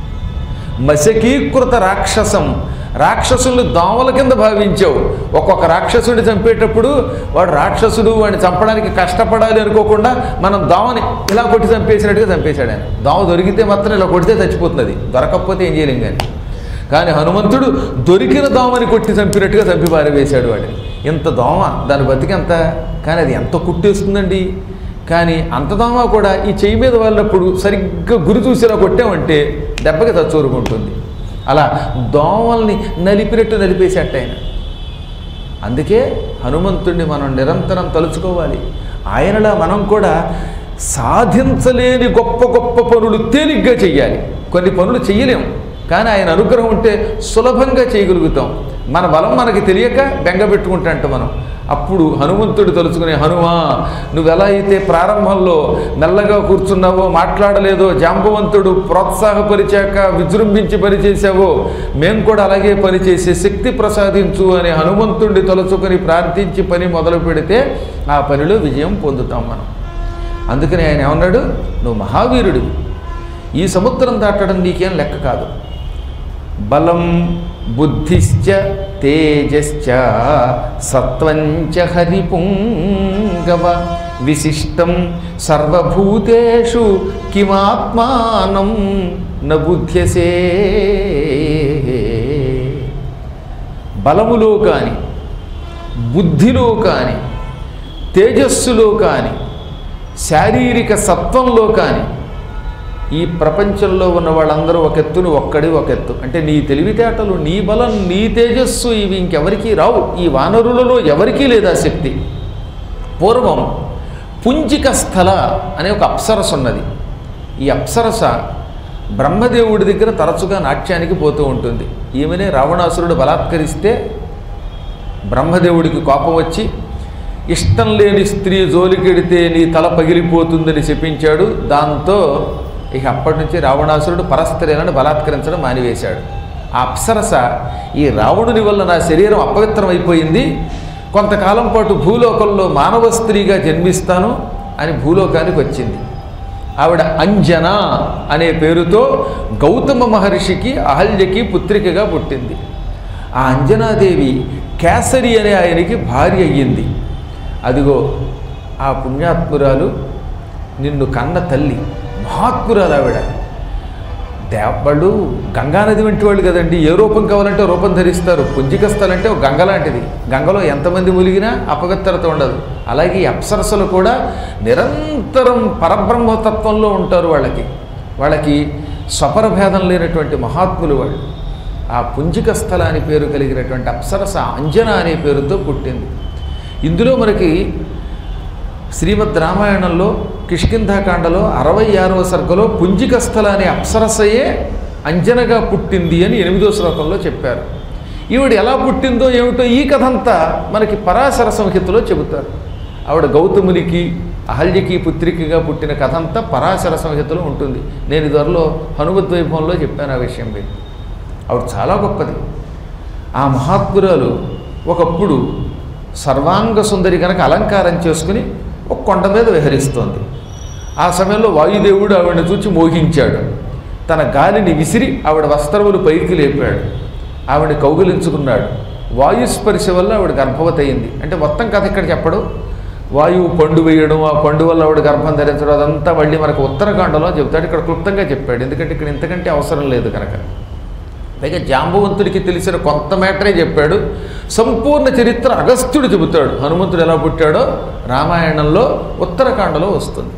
మశకీకృత రాక్షసం రాక్షసుల్ని దోమల కింద భావించావు ఒక్కొక్క రాక్షసుడిని చంపేటప్పుడు వాడు రాక్షసుడు వాడిని చంపడానికి కష్టపడాలి అనుకోకుండా మనం దోమని ఇలా కొట్టి చంపేసినట్టుగా చంపేశాడు ఆయన దోమ దొరికితే మాత్రం ఇలా కొడితే చచ్చిపోతున్నది దొరకకపోతే ఏం చేయలేం కానీ కానీ హనుమంతుడు దొరికిన దోమని కొట్టి చంపినట్టుగా చంపి పారవేశాడు వాడిని ఇంత దోమ దాని బతికెంత కానీ అది ఎంత కుట్టేస్తుందండి కానీ అంత దోమ కూడా ఈ చెయ్యి మీద వాళ్ళప్పుడు సరిగ్గా గురి చూసేలా కొట్టామంటే దెబ్బకి చచ్చూరుకుంటుంది అలా దోమల్ని నలిపినట్టు నలిపేసేట ఆయన అందుకే హనుమంతుడిని మనం నిరంతరం తలుచుకోవాలి ఆయనలా మనం కూడా సాధించలేని గొప్ప గొప్ప పనులు తేలిగ్గా చెయ్యాలి కొన్ని పనులు చెయ్యలేం కానీ ఆయన అనుగ్రహం ఉంటే సులభంగా చేయగలుగుతాం మన బలం మనకి తెలియక బెంగ పెట్టుకుంటాంట మనం అప్పుడు హనుమంతుడు తలుచుకునే హనుమా నువ్వు ఎలా అయితే ప్రారంభంలో మెల్లగా కూర్చున్నావో మాట్లాడలేదో జాంబవంతుడు ప్రోత్సాహపరిచాక విజృంభించి పనిచేసావో మేము కూడా అలాగే పనిచేసే శక్తి ప్రసాదించు అని హనుమంతుడిని తలుచుకొని ప్రార్థించి పని మొదలు పెడితే ఆ పనిలో విజయం పొందుతాం మనం అందుకని ఆయన ఏమన్నాడు నువ్వు మహావీరుడివి ఈ సముద్రం దాటడం నీకేం లెక్క కాదు బలం బుద్ధిశ్చ తేజశ్చ సత్వంచ హరిపుంగవ విశిష్టం సర్వభూతేషు కిమాత్మానం న బుధ్యసే బలములో కానీ బుద్ధిలో కానీ తేజస్సులో కానీ శారీరక సత్వంలో కానీ ఈ ప్రపంచంలో ఉన్న వాళ్ళందరూ ఒక ఎత్తును ఒక్కడి ఒక ఎత్తు అంటే నీ తెలివితేటలు నీ బలం నీ తేజస్సు ఇవి ఇంకెవరికీ రావు ఈ వానరులలో ఎవరికీ లేదా శక్తి పూర్వం పుంజిక స్థల అనే ఒక అప్సరస ఉన్నది ఈ అప్సరస బ్రహ్మదేవుడి దగ్గర తరచుగా నాట్యానికి పోతూ ఉంటుంది ఈమెనే రావణాసురుడు బలాత్కరిస్తే బ్రహ్మదేవుడికి కోపం వచ్చి ఇష్టం లేని స్త్రీ జోలికెడితే నీ తల పగిలిపోతుందని చెప్పించాడు దాంతో ఇక అప్పటి నుంచి రావణాసురుడు పరస్త్రీలను బలాత్కరించడం మానివేశాడు ఆ అప్సరస ఈ రావణుని వల్ల నా శరీరం అపవిత్రం అయిపోయింది కొంతకాలం పాటు భూలోకంలో మానవ స్త్రీగా జన్మిస్తాను అని భూలోకానికి వచ్చింది ఆవిడ అంజన అనే పేరుతో గౌతమ మహర్షికి అహల్యకి పుత్రికగా పుట్టింది ఆ అంజనాదేవి కేసరి అనే ఆయనకి భార్య అయ్యింది అదిగో ఆ పుణ్యాత్మురాలు నిన్ను కన్న తల్లి మహాత్మురాలు ఆవిడ దేవళ్ళు గంగానది వంటి వాళ్ళు కదండి ఏ రూపం కావాలంటే రూపం ధరిస్తారు పుంజికస్థలంటే ఒక గంగ లాంటిది గంగలో ఎంతమంది ములిగినా అపవిత్రత ఉండదు అలాగే ఈ అప్సరసలు కూడా నిరంతరం పరబ్రహ్మతత్వంలో ఉంటారు వాళ్ళకి వాళ్ళకి స్వపరభేదం లేనటువంటి మహాత్ములు వాళ్ళు ఆ పుంజిక స్థల అని పేరు కలిగినటువంటి అప్సరస అంజన అనే పేరుతో పుట్టింది ఇందులో మనకి శ్రీమద్ రామాయణంలో కిష్కింధాకాండలో అరవై ఆరవ సర్గలో పుంజిక స్థల అనే అప్సరసయే అంజనగా పుట్టింది అని ఎనిమిదో శ్లోకంలో చెప్పారు ఈవిడ ఎలా పుట్టిందో ఏమిటో ఈ కథ అంతా మనకి పరాశర సంహితలో చెబుతారు ఆవిడ గౌతమునికి అహల్యకి పుత్రికగా పుట్టిన కథ అంతా పరాశర సంహితలో ఉంటుంది నేను ఇదివరలో హనుమద్వైభవంలో చెప్పాను ఆ విషయం మీద ఆవిడ చాలా గొప్పది ఆ మహాత్మురాలు ఒకప్పుడు సర్వాంగ సుందరి కనుక అలంకారం చేసుకుని ఒక కొండ మీద విహరిస్తోంది ఆ సమయంలో వాయుదేవుడు ఆవిడని చూచి మోహించాడు తన గాలిని విసిరి ఆవిడ వస్త్రములు పైకి లేపాడు ఆవిడ కౌగిలించుకున్నాడు వాయుస్పర్శ వల్ల ఆవిడ గర్భవతి అయింది అంటే మొత్తం కథ ఇక్కడ చెప్పడం వాయువు పండు వేయడం ఆ పండు వల్ల ఆవిడ గర్భం ధరించడం అదంతా మళ్ళీ మనకు ఉత్తరాఖండలో చెబుతాడు ఇక్కడ క్లుప్తంగా చెప్పాడు ఎందుకంటే ఇక్కడ ఇంతకంటే అవసరం లేదు కనుక పైగా జాంబవంతుడికి తెలిసిన కొంత మేటరే చెప్పాడు సంపూర్ణ చరిత్ర అగస్త్యుడు చెబుతాడు హనుమంతుడు ఎలా పుట్టాడో రామాయణంలో ఉత్తరాఖండలో వస్తుంది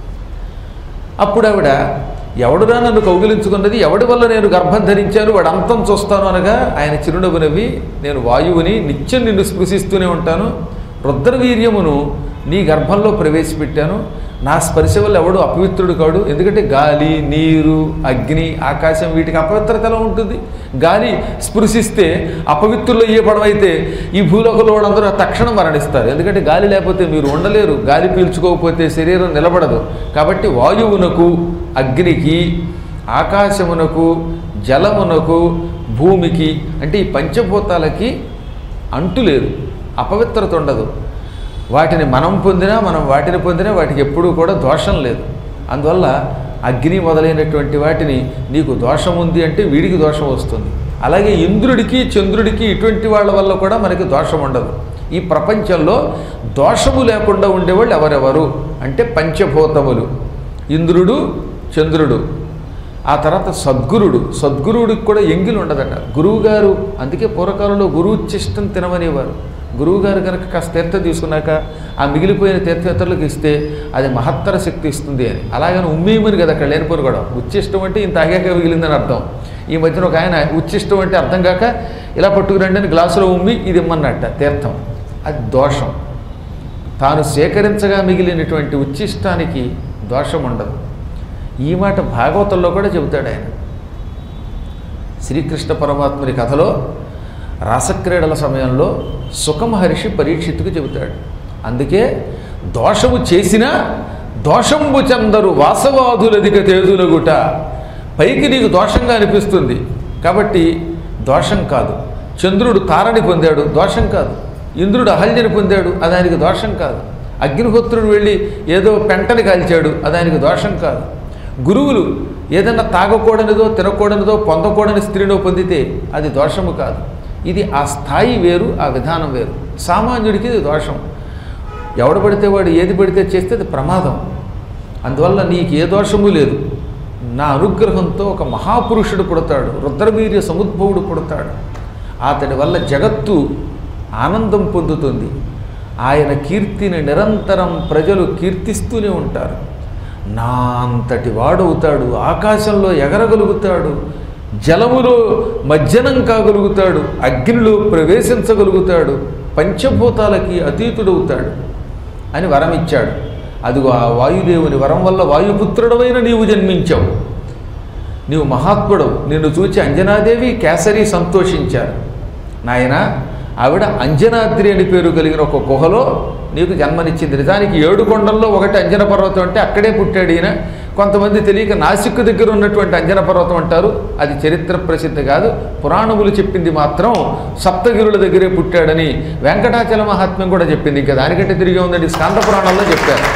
అప్పుడు ఆవిడ ఎవడురా నన్ను కౌగిలించుకున్నది ఎవడి వల్ల నేను గర్భం ధరించాను వాడు అంతం చూస్తాను అనగా ఆయన చిరునవ్వు నవ్వి నేను వాయువుని నిత్యం నిన్ను స్పృశిస్తూనే ఉంటాను రుద్రవీర్యమును నీ గర్భంలో ప్రవేశపెట్టాను నా స్పర్శ వల్ల ఎవడు అపవిత్రుడు కాడు ఎందుకంటే గాలి నీరు అగ్ని ఆకాశం వీటికి అపవిత్రత ఎలా ఉంటుంది గాలి స్పృశిస్తే అపవిత్రులు అయ్యే పడవైతే ఈ భూలోకంలో వాళ్ళందరూ తక్షణం మరణిస్తారు ఎందుకంటే గాలి లేకపోతే మీరు ఉండలేరు గాలి పీల్చుకోకపోతే శరీరం నిలబడదు కాబట్టి వాయువునకు అగ్నికి ఆకాశమునకు జలమునకు భూమికి అంటే ఈ పంచభూతాలకి అంటు లేదు అపవిత్రత ఉండదు వాటిని మనం పొందినా మనం వాటిని పొందినా వాటికి ఎప్పుడూ కూడా దోషం లేదు అందువల్ల అగ్ని మొదలైనటువంటి వాటిని నీకు దోషం ఉంది అంటే వీడికి దోషం వస్తుంది అలాగే ఇంద్రుడికి చంద్రుడికి ఇటువంటి వాళ్ళ వల్ల కూడా మనకి దోషం ఉండదు ఈ ప్రపంచంలో దోషము లేకుండా ఉండేవాళ్ళు ఎవరెవరు అంటే పంచభూతములు ఇంద్రుడు చంద్రుడు ఆ తర్వాత సద్గురుడు సద్గురువుడికి కూడా ఎంగిలి ఉండదట గురువుగారు అందుకే పూర్వకాలంలో గురువుచ్చిష్టం తినమనేవారు గురువుగారు కనుక కాస్త తీర్థం తీసుకున్నాక ఆ మిగిలిపోయిన తీర్థయాత్రలకు ఇస్తే అది మహత్తర శక్తి ఇస్తుంది అని అలాగని ఉమ్మేయమని కదా అక్కడ లేనిపోరు కూడా ఉచ్చిష్టం అంటే ఇంత ఆగాక మిగిలిందని అర్థం ఈ మధ్యన ఒక ఆయన ఉచ్చిష్టం అంటే అర్థం కాక ఇలా పట్టుకురండి అని గ్లాసులో ఉమ్మి ఇది ఇమ్మన్నట్ట తీర్థం అది దోషం తాను సేకరించగా మిగిలినటువంటి ఉచ్చిష్టానికి దోషం ఉండదు ఈ మాట భాగవతంలో కూడా చెబుతాడు ఆయన శ్రీకృష్ణ పరమాత్ముని కథలో రాసక్రీడల సమయంలో సుఖమహర్షి పరీక్షిత్తుకు చెబుతాడు అందుకే దోషము చేసినా దోషంబు చందరు వాసవాదులధిక తేజులగుట పైకి నీకు దోషంగా అనిపిస్తుంది కాబట్టి దోషం కాదు చంద్రుడు తారని పొందాడు దోషం కాదు ఇంద్రుడు అహల్యని పొందాడు అది ఆయనకి దోషం కాదు అగ్నిహోత్రుడు వెళ్ళి ఏదో పెంటని కాల్చాడు అది ఆయనకి దోషం కాదు గురువులు ఏదన్నా తాగకూడనిదో తినకూడనిదో పొందకూడని స్త్రీలో పొందితే అది దోషము కాదు ఇది ఆ స్థాయి వేరు ఆ విధానం వేరు సామాన్యుడికి ఇది దోషం ఎవడు పడితే వాడు ఏది పడితే చేస్తే అది ప్రమాదం అందువల్ల నీకు ఏ దోషము లేదు నా అనుగ్రహంతో ఒక మహాపురుషుడు పుడతాడు రుద్రవీర్య సముద్భవుడు పుడతాడు అతడి వల్ల జగత్తు ఆనందం పొందుతుంది ఆయన కీర్తిని నిరంతరం ప్రజలు కీర్తిస్తూనే ఉంటారు నా అంతటి వాడవుతాడు ఆకాశంలో ఎగరగలుగుతాడు జలములో మజ్జనం కాగలుగుతాడు అగ్నిలో ప్రవేశించగలుగుతాడు పంచభూతాలకి అతీతుడవుతాడు అని వరం ఇచ్చాడు అదిగో ఆ వాయుదేవుని వరం వల్ల వాయుపుత్రుడవైన నీవు జన్మించావు నీవు మహాత్ముడవు నిన్ను చూచి అంజనాదేవి కేసరి సంతోషించారు నాయన ఆవిడ అంజనాద్రి అని పేరు కలిగిన ఒక గుహలో నీకు జన్మనిచ్చింది నిజానికి ఏడు కొండల్లో ఒకటి అంజన పర్వతం అంటే అక్కడే పుట్టాడు ఈయన కొంతమంది తెలియక నాసిక్ దగ్గర ఉన్నటువంటి అంజన పర్వతం అంటారు అది చరిత్ర ప్రసిద్ధి కాదు పురాణములు చెప్పింది మాత్రం సప్తగిరుల దగ్గరే పుట్టాడని వెంకటాచల మహాత్మ్యం కూడా చెప్పింది ఇంకా దానికంటే తిరిగి ఉందండి స్కంద పురాణంలో చెప్పారు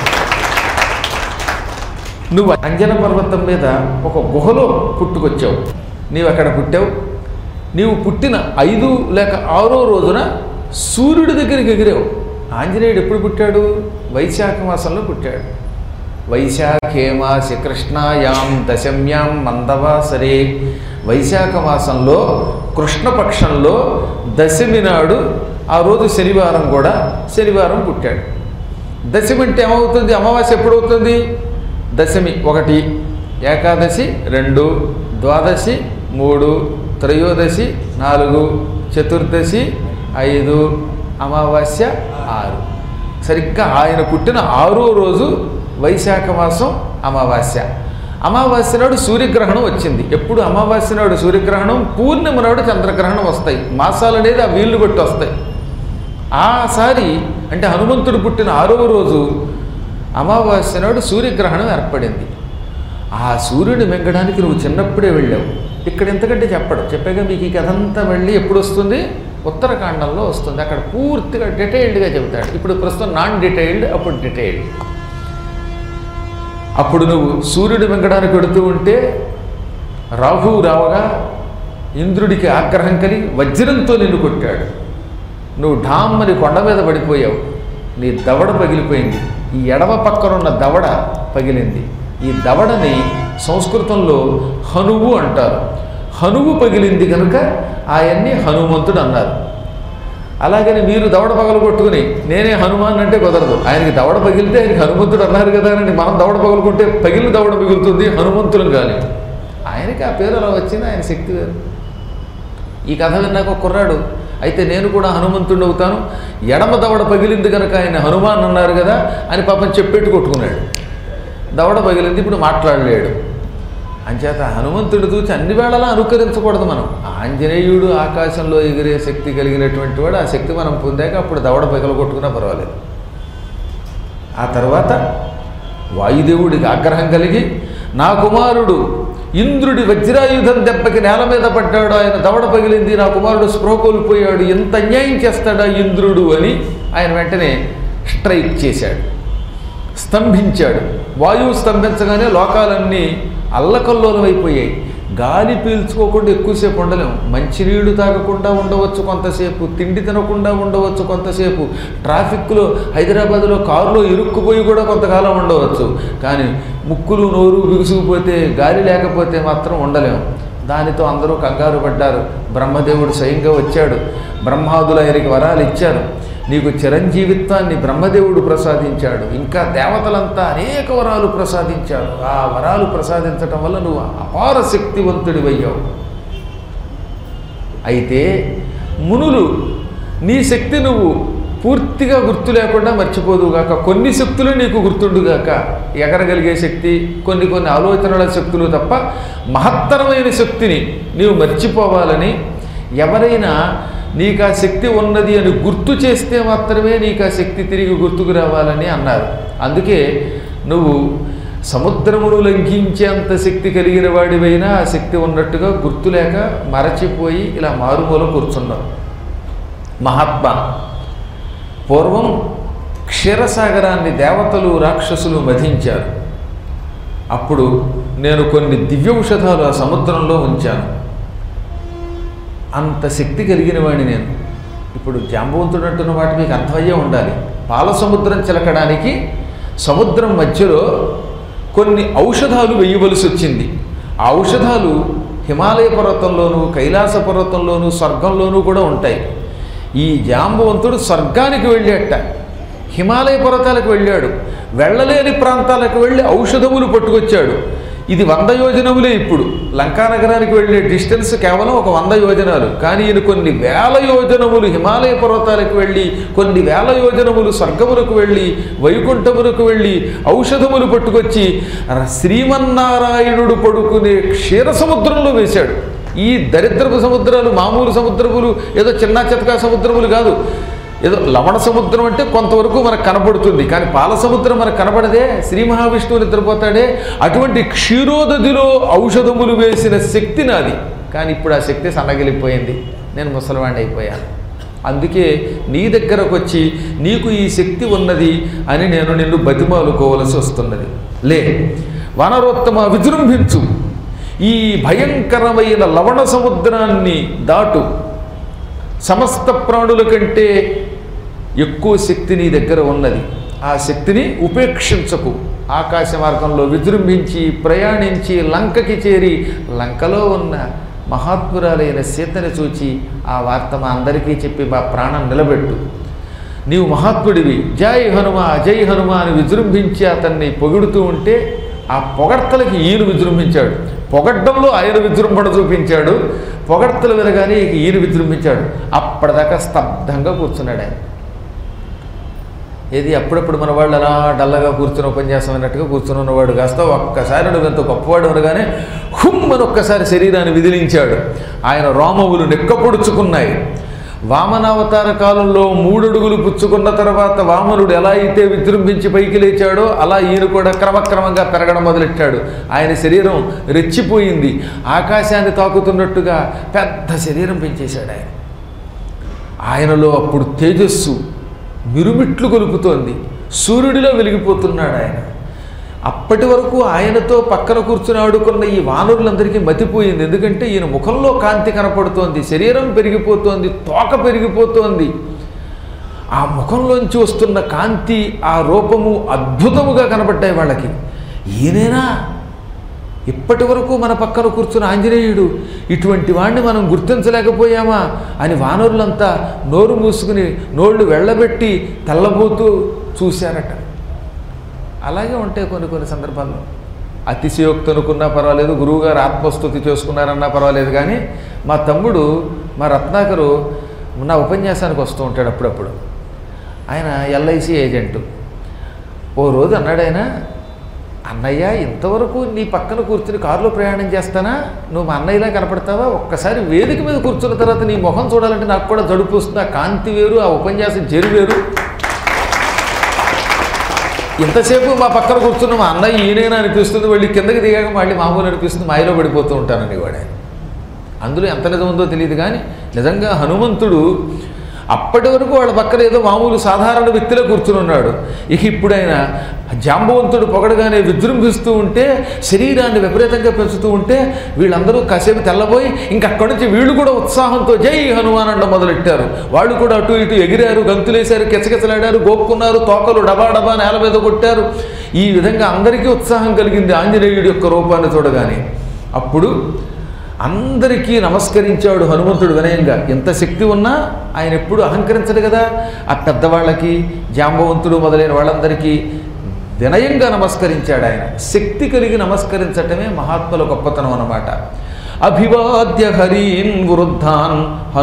నువ్వు అంజన పర్వతం మీద ఒక గుహలో పుట్టుకొచ్చావు నీవు అక్కడ పుట్టావు నీవు పుట్టిన ఐదు లేక ఆరో రోజున సూర్యుడి దగ్గరికి ఎగిరావు ఆంజనేయుడు ఎప్పుడు పుట్టాడు వైశాఖ మాసంలో పుట్టాడు వైశాఖే మాసి కృష్ణాయాం దశమ్యాం మందవాసరే వైశాఖ మాసంలో కృష్ణపక్షంలో దశమి నాడు ఆ రోజు శనివారం కూడా శనివారం పుట్టాడు దశమి అంటే ఏమవుతుంది అమావాస్య ఎప్పుడవుతుంది దశమి ఒకటి ఏకాదశి రెండు ద్వాదశి మూడు త్రయోదశి నాలుగు చతుర్దశి ఐదు అమావాస్య ఆరు సరిగ్గా ఆయన పుట్టిన ఆరో రోజు వైశాఖ మాసం అమావాస్య అమావాస్య నాడు సూర్యగ్రహణం వచ్చింది ఎప్పుడు అమావాస్య నాడు సూర్యగ్రహణం పూర్ణిమ నాడు చంద్రగ్రహణం వస్తాయి మాసాలు అనేది ఆ వీళ్ళు బట్టి వస్తాయి ఆసారి అంటే హనుమంతుడు పుట్టిన ఆరవ రోజు అమావాస్య నాడు సూర్యగ్రహణం ఏర్పడింది ఆ సూర్యుని మింగడానికి నువ్వు చిన్నప్పుడే వెళ్ళావు ఇక్కడ ఎంతకంటే చెప్పడు చెప్పాక మీకు ఈ కథ అంతా వెళ్ళి ఎప్పుడు వస్తుంది ఉత్తరాఖండంలో వస్తుంది అక్కడ పూర్తిగా డీటెయిల్డ్గా చెబుతాడు ఇప్పుడు ప్రస్తుతం నాన్ డీటెయిల్డ్ అప్పుడు డీటెయిల్డ్ అప్పుడు నువ్వు సూర్యుడు మింగడానికి వెడుతూ ఉంటే రాహువు రావగా ఇంద్రుడికి ఆగ్రహం కలిగి వజ్రంతో నిన్ను కొట్టాడు నువ్వు ఢామ్మని కొండ మీద పడిపోయావు నీ దవడ పగిలిపోయింది ఈ ఎడమ పక్కన ఉన్న దవడ పగిలింది ఈ దవడని సంస్కృతంలో హనువు అంటారు హనువు పగిలింది కనుక ఆయన్ని హనుమంతుడు అన్నారు అలాగని మీరు దవడ పగలు కొట్టుకుని నేనే హనుమాన్ అంటే కుదరదు ఆయనకి దవడ పగిలితే ఆయనకి హనుమంతుడు అన్నారు కదా అని మనం దవడ పగలుకుంటే పగిలిన దవడ మిగులుతుంది హనుమంతులం కానీ ఆయనకి ఆ పేరు అలా వచ్చింది ఆయన శక్తి వేరు ఈ కథ విన్నాక ఒక కుర్రాడు అయితే నేను కూడా హనుమంతుడు అవుతాను ఎడమ దవడ పగిలింది కనుక ఆయన హనుమాన్ అన్నారు కదా అని పాపం చెప్పెట్టు కొట్టుకున్నాడు దవడ పగిలింది ఇప్పుడు మాట్లాడలేడు అంచేత హనుమంతుడు చూసి అన్ని వేళలా అనుకరించకూడదు మనం ఆంజనేయుడు ఆకాశంలో ఎగిరే శక్తి కలిగినటువంటి వాడు ఆ శక్తి మనం పొందాక అప్పుడు దవడ పగల కొట్టుకున్నా పర్వాలేదు ఆ తర్వాత వాయుదేవుడికి ఆగ్రహం కలిగి నా కుమారుడు ఇంద్రుడి వజ్రాయుధం దెబ్బకి నేల మీద పడ్డాడు ఆయన దవడ పగిలింది నా కుమారుడు స్పృహ కోల్పోయాడు ఎంత అన్యాయం చేస్తాడా ఇంద్రుడు అని ఆయన వెంటనే స్ట్రైక్ చేశాడు స్తంభించాడు వాయువు స్తంభించగానే లోకాలన్నీ అల్లకల్లోలమైపోయాయి గాలి పీల్చుకోకుండా ఎక్కువసేపు ఉండలేము మంచినీళ్లు తాగకుండా ఉండవచ్చు కొంతసేపు తిండి తినకుండా ఉండవచ్చు కొంతసేపు ట్రాఫిక్లో హైదరాబాద్లో కారులో ఇరుక్కుపోయి కూడా కొంతకాలం ఉండవచ్చు కానీ ముక్కులు నోరు బిగుసుకుపోతే గాలి లేకపోతే మాత్రం ఉండలేము దానితో అందరూ కంగారు పడ్డారు బ్రహ్మదేవుడు స్వయంగా వచ్చాడు బ్రహ్మాదులు ఆయనకి వరాలు ఇచ్చారు నీకు చిరంజీవిత్వాన్ని బ్రహ్మదేవుడు ప్రసాదించాడు ఇంకా దేవతలంతా అనేక వరాలు ప్రసాదించాడు ఆ వరాలు ప్రసాదించటం వల్ల నువ్వు అపార శక్తివంతుడివయ్యావు అయితే మునులు నీ శక్తి నువ్వు పూర్తిగా గుర్తు లేకుండా మర్చిపోదుగాక కొన్ని శక్తులు నీకు గుర్తుండుగాక ఎగరగలిగే శక్తి కొన్ని కొన్ని ఆలోచనల శక్తులు తప్ప మహత్తరమైన శక్తిని నీవు మర్చిపోవాలని ఎవరైనా నీకు ఆ శక్తి ఉన్నది అని గుర్తు చేస్తే మాత్రమే నీకు ఆ శక్తి తిరిగి గుర్తుకు రావాలని అన్నారు అందుకే నువ్వు సముద్రమును లంఘించేంత శక్తి కలిగిన వాడివైనా ఆ శక్తి ఉన్నట్టుగా గుర్తులేక మరచిపోయి ఇలా మారుమూల కూర్చున్నావు మహాత్మా పూర్వం క్షీరసాగరాన్ని దేవతలు రాక్షసులు మధించారు అప్పుడు నేను కొన్ని దివ్యౌషధాలు ఆ సముద్రంలో ఉంచాను అంత శక్తి కలిగిన వాడిని నేను ఇప్పుడు జాంబవంతుడు అంటున్న వాటి మీకు అర్థమయ్యే ఉండాలి పాల సముద్రం చిలకడానికి సముద్రం మధ్యలో కొన్ని ఔషధాలు వేయవలసి వచ్చింది ఆ ఔషధాలు హిమాలయ పర్వతంలోను కైలాస పర్వతంలోను స్వర్గంలోనూ కూడా ఉంటాయి ఈ జాంబవంతుడు స్వర్గానికి వెళ్ళేట హిమాలయ పర్వతాలకు వెళ్ళాడు వెళ్ళలేని ప్రాంతాలకు వెళ్ళి ఔషధములు పట్టుకొచ్చాడు ఇది వంద యోజనములే ఇప్పుడు లంకా నగరానికి వెళ్ళే డిస్టెన్స్ కేవలం ఒక వంద యోజనాలు కానీ ఈయన కొన్ని వేల యోజనములు హిమాలయ పర్వతాలకు వెళ్ళి కొన్ని వేల యోజనములు స్వర్గములకు వెళ్ళి వైకుంఠములకు వెళ్ళి ఔషధములు పట్టుకొచ్చి శ్రీమన్నారాయణుడు పడుకునే క్షీర సముద్రంలో వేశాడు ఈ దరిద్రపు సముద్రాలు మామూలు సముద్రములు ఏదో చిన్న చెతకా సముద్రములు కాదు ఏదో లవణ సముద్రం అంటే కొంతవరకు మనకు కనపడుతుంది కానీ పాల సముద్రం మనకు కనపడదే శ్రీ మహావిష్ణువు నిద్రపోతాడే అటువంటి క్షీరోదధిలో ఔషధములు వేసిన శక్తి నాది కానీ ఇప్పుడు ఆ శక్తి సన్నగిలిపోయింది నేను ముసలివాణ్ణి అయిపోయాను అందుకే నీ దగ్గరకు వచ్చి నీకు ఈ శక్తి ఉన్నది అని నేను నిన్ను బతిమాలుకోవలసి వస్తున్నది లే వనరోత్తమ విజృంభించు ఈ భయంకరమైన లవణ సముద్రాన్ని దాటు సమస్త ప్రాణుల కంటే ఎక్కువ శక్తి నీ దగ్గర ఉన్నది ఆ శక్తిని ఉపేక్షించకు ఆకాశ మార్గంలో విజృంభించి ప్రయాణించి లంకకి చేరి లంకలో ఉన్న మహాత్మురాలైన సీతని చూచి ఆ వార్త మా అందరికీ చెప్పి మా ప్రాణం నిలబెట్టు నీవు మహాత్ముడివి జై హనుమ జై హనుమ అని విజృంభించి అతన్ని పొగుడుతూ ఉంటే ఆ పొగడ్తలకి ఈయన విజృంభించాడు పొగడ్డంలో ఆయన విజృంభణ చూపించాడు పొగడ్తలు వినగానే ఇక ఈయన విజృంభించాడు అప్పటిదాకా స్తబ్దంగా కూర్చున్నాడు ఆయన ఏది అప్పుడప్పుడు మన వాళ్ళు అలా డల్లగా కూర్చుని ఉపన్యాసం అన్నట్టుగా కూర్చుని ఉన్నవాడు కాస్త ఒక్కసారి నువ్వు ఎంత గొప్పవాడు అనగానే హుమ్ అని ఒక్కసారి శరీరాన్ని విదిలించాడు ఆయన రోమవులు నెక్కపొడుచుకున్నాయి వామనావతార కాలంలో మూడడుగులు పుచ్చుకున్న తర్వాత వామనుడు ఎలా అయితే విజృంభించి పైకి లేచాడో అలా ఈయన కూడా క్రమక్రమంగా పెరగడం మొదలెట్టాడు ఆయన శరీరం రెచ్చిపోయింది ఆకాశాన్ని తాకుతున్నట్టుగా పెద్ద శరీరం పెంచేశాడు ఆయన ఆయనలో అప్పుడు తేజస్సు మిరుమిట్లు కొలుపుతోంది సూర్యుడిలో వెలిగిపోతున్నాడు ఆయన అప్పటి వరకు ఆయనతో పక్కన కూర్చుని ఆడుకున్న ఈ వానరులందరికీ మతిపోయింది ఎందుకంటే ఈయన ముఖంలో కాంతి కనపడుతోంది శరీరం పెరిగిపోతోంది తోక పెరిగిపోతోంది ఆ ముఖంలోంచి వస్తున్న కాంతి ఆ రూపము అద్భుతముగా కనబడ్డాయి వాళ్ళకి ఈయనేనా ఇప్పటి వరకు మన పక్కన కూర్చున్న ఆంజనేయుడు ఇటువంటి వాడిని మనం గుర్తించలేకపోయామా అని వానరులంతా నోరు మూసుకుని నోళ్ళు వెళ్ళబెట్టి తెల్లబోతూ చూశారట అలాగే ఉంటాయి కొన్ని కొన్ని సందర్భాల్లో అతిశయోక్తి అనుకున్నా పర్వాలేదు గురువుగారు ఆత్మస్థుతి చేసుకున్నారన్నా పర్వాలేదు కానీ మా తమ్ముడు మా రత్నాకరు నా ఉపన్యాసానికి వస్తూ ఉంటాడు అప్పుడప్పుడు ఆయన ఎల్ఐసి ఏజెంటు ఓ రోజు అన్నాడు ఆయన అన్నయ్య ఇంతవరకు నీ పక్కన కూర్చుని కారులో ప్రయాణం చేస్తానా నువ్వు మా అన్నయ్యలా కనపడతావా ఒక్కసారి వేదిక మీద కూర్చున్న తర్వాత నీ ముఖం చూడాలంటే నాకు కూడా జడుపు వస్తుంది ఆ కాంతి వేరు ఆ ఉపన్యాసం జరి వేరు ఇంతసేపు మా పక్కన కూర్చున్న మా అన్నయ్య ఈయనైనా అనిపిస్తుంది మళ్ళీ కిందకి దిగాక మళ్ళీ మామూలు అనిపిస్తుంది మాయలో పడిపోతూ ఉంటానని వాడే అందులో ఎంత నిజం ఉందో తెలియదు కానీ నిజంగా హనుమంతుడు అప్పటి వరకు వాళ్ళ పక్కన ఏదో మామూలు సాధారణ వ్యక్తిలో కూర్చుని ఉన్నాడు ఇక ఇప్పుడు ఆయన జాంబవంతుడు పొగడగానే విజృంభిస్తూ ఉంటే శరీరాన్ని విపరీతంగా పెంచుతూ ఉంటే వీళ్ళందరూ కాసేపు తెల్లబోయి ఇంక అక్కడి నుంచి వీళ్ళు కూడా ఉత్సాహంతో జై హనుమాన్ అండం మొదలెట్టారు వాళ్ళు కూడా అటు ఇటు ఎగిరారు గంతులేశారు కిచకిచలాడారు గోక్కున్నారు తోకలు డబా డబా నేల మీద కొట్టారు ఈ విధంగా అందరికీ ఉత్సాహం కలిగింది ఆంజనేయుడి యొక్క రూపాన్ని చూడగానే అప్పుడు అందరికీ నమస్కరించాడు హనుమంతుడు వినయంగా ఎంత శక్తి ఉన్నా ఆయన ఎప్పుడు అహంకరించడు కదా ఆ పెద్దవాళ్ళకి జాంబవంతుడు మొదలైన వాళ్ళందరికీ వినయంగా నమస్కరించాడు ఆయన శక్తి కలిగి నమస్కరించటమే మహాత్ముల గొప్పతనం అన్నమాట అభివాద్య హరీన్ వృద్ధాన్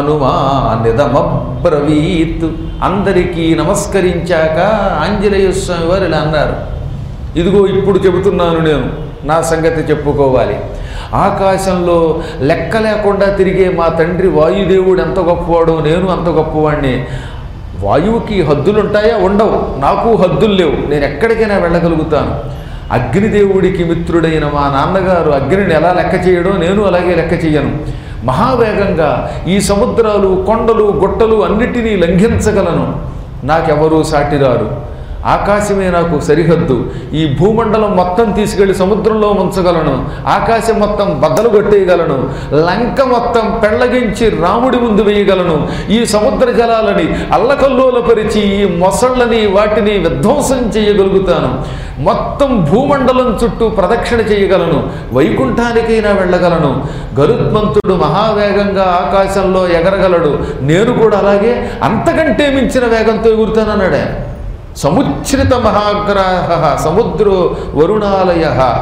హనుమానిదమబ్రవీత్ అందరికీ నమస్కరించాక ఆంజనేయ స్వామి వారు ఇలా అన్నారు ఇదిగో ఇప్పుడు చెబుతున్నాను నేను నా సంగతి చెప్పుకోవాలి ఆకాశంలో లెక్క లేకుండా తిరిగే మా తండ్రి వాయుదేవుడు ఎంత గొప్పవాడో నేను అంత గొప్పవాడిని వాయువుకి హద్దులు ఉంటాయా ఉండవు నాకు హద్దులు లేవు నేను ఎక్కడికైనా వెళ్ళగలుగుతాను అగ్నిదేవుడికి మిత్రుడైన మా నాన్నగారు అగ్నిని ఎలా లెక్క చేయడో నేను అలాగే లెక్క చేయను మహావేగంగా ఈ సముద్రాలు కొండలు గుట్టలు అన్నిటినీ లంఘించగలను నాకెవరూ సాటిరారు ఆకాశమే నాకు సరిహద్దు ఈ భూమండలం మొత్తం తీసుకెళ్లి సముద్రంలో ఉంచగలను ఆకాశం మొత్తం బద్దలు కొట్టేయగలను లంక మొత్తం పెళ్లగించి రాముడి ముందు వేయగలను ఈ సముద్ర జలాలని అల్లకల్లోలపరిచి ఈ మొసళ్ళని వాటిని విధ్వంసం చేయగలుగుతాను మొత్తం భూమండలం చుట్టూ ప్రదక్షిణ చేయగలను వైకుంఠానికైనా వెళ్ళగలను గరుత్మంతుడు మహావేగంగా ఆకాశంలో ఎగరగలడు నేను కూడా అలాగే అంతకంటే మించిన వేగంతో ఎగురుతానన్నాడు ఆయన సముచ్ఛ్రిత మహాగ్రాహ సముద్రో వరుణాలయ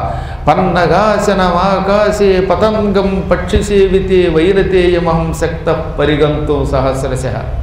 పన్నగాశనమాకాశే పతంగం పక్షిసేవితే వైరతేయమహం శక్త పరిగంతో సహస్రశ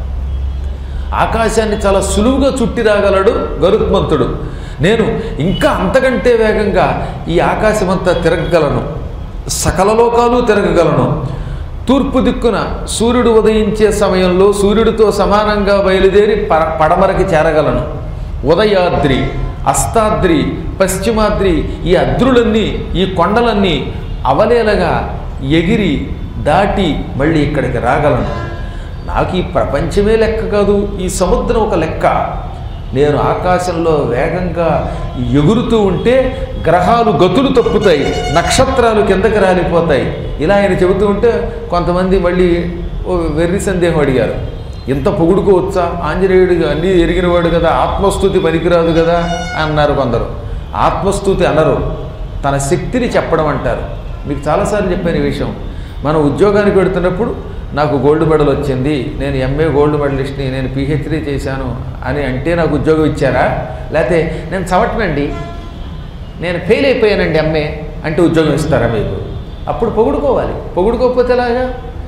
ఆకాశాన్ని చాలా సులువుగా చుట్టి రాగలడు గరుత్మంతుడు నేను ఇంకా అంతకంటే వేగంగా ఈ ఆకాశమంతా తిరగగలను సకల లోకాలు తిరగగలను తూర్పు దిక్కున సూర్యుడు ఉదయించే సమయంలో సూర్యుడితో సమానంగా బయలుదేరి ప పడమరకి చేరగలను ఉదయాద్రి అస్తాద్రి పశ్చిమాద్రి ఈ అద్రులన్నీ ఈ కొండలన్నీ అవలేలగా ఎగిరి దాటి మళ్ళీ ఇక్కడికి రాగలను నాకు ఈ ప్రపంచమే లెక్క కాదు ఈ సముద్రం ఒక లెక్క నేను ఆకాశంలో వేగంగా ఎగురుతూ ఉంటే గ్రహాలు గతులు తప్పుతాయి నక్షత్రాలు కిందకి రాలిపోతాయి ఇలా ఆయన చెబుతూ ఉంటే కొంతమంది మళ్ళీ ఓ వెర్రి సందేహం అడిగారు ఇంత పొగుడుకోవచ్చా ఆంజనేయుడు అన్నీ ఎరిగినవాడు కదా ఆత్మస్థుతి పనికిరాదు కదా అన్నారు కొందరు ఆత్మస్థుతి అనరు తన శక్తిని చెప్పడం అంటారు మీకు చాలాసార్లు చెప్పాను ఈ విషయం మనం ఉద్యోగానికి పెడుతున్నప్పుడు నాకు గోల్డ్ మెడల్ వచ్చింది నేను ఎంఏ గోల్డ్ మెడలిస్ట్ని నేను పిహెచ్డీ చేశాను అని అంటే నాకు ఉద్యోగం ఇచ్చారా లేకపోతే నేను చవటనండి నేను ఫెయిల్ అయిపోయానండి ఎంఏ అంటే ఉద్యోగం ఇస్తారా మీకు అప్పుడు పొగుడుకోవాలి పొగుడుకోకపోతే ఎలాగా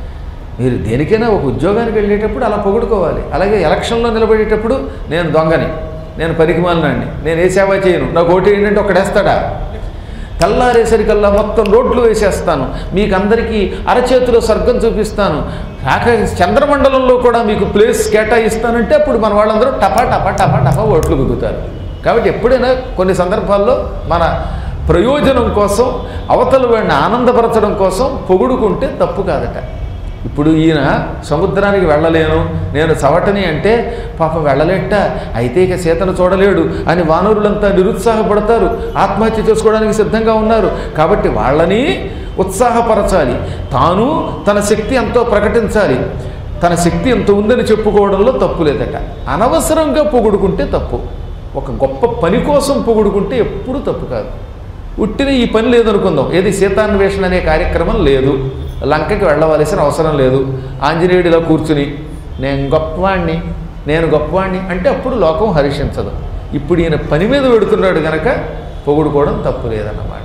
మీరు దేనికైనా ఒక ఉద్యోగానికి వెళ్ళేటప్పుడు అలా పొగుడుకోవాలి అలాగే ఎలక్షన్లో నిలబడేటప్పుడు నేను దొంగని నేను పరికిమాలనండి నేను ఏ సేవ చేయను నాకు ఓటు ఏంటంటే ఒకడేస్తాడా తెల్లారేసరికల్లా మొత్తం రోడ్లు వేసేస్తాను మీకు అందరికీ అరచేతిలో స్వర్గం చూపిస్తాను కాక చంద్రమండలంలో కూడా మీకు ప్లేస్ కేటాయిస్తానంటే అప్పుడు మన వాళ్ళందరూ టపా టపా టపా టపా ఓట్లు గుద్దుతారు కాబట్టి ఎప్పుడైనా కొన్ని సందర్భాల్లో మన ప్రయోజనం కోసం అవతల వాడిని ఆనందపరచడం కోసం పొగుడుకుంటే తప్పు కాదట ఇప్పుడు ఈయన సముద్రానికి వెళ్ళలేను నేను చవటని అంటే పాపం వెళ్ళలేట అయితే ఇక సీతను చూడలేడు అని వానరులంతా నిరుత్సాహపడతారు ఆత్మహత్య చేసుకోవడానికి సిద్ధంగా ఉన్నారు కాబట్టి వాళ్ళని ఉత్సాహపరచాలి తాను తన శక్తి ఎంతో ప్రకటించాలి తన శక్తి ఎంత ఉందని చెప్పుకోవడంలో తప్పు లేదట అనవసరంగా పొగుడుకుంటే తప్పు ఒక గొప్ప పని కోసం పొగుడుకుంటే ఎప్పుడూ తప్పు కాదు ఉట్టిన ఈ పని లేదనుకుందాం ఏది సీతాన్వేషణ అనే కార్యక్రమం లేదు లంకకి వెళ్ళవలసిన అవసరం లేదు ఆంజనేయుడు ఇలా కూర్చుని నేను గొప్పవాణ్ణి నేను గొప్పవాణ్ణి అంటే అప్పుడు లోకం హర్షించదు ఇప్పుడు ఈయన పని మీద పెడుతున్నాడు గనక పొగుడుకోవడం తప్పు లేదన్నమాట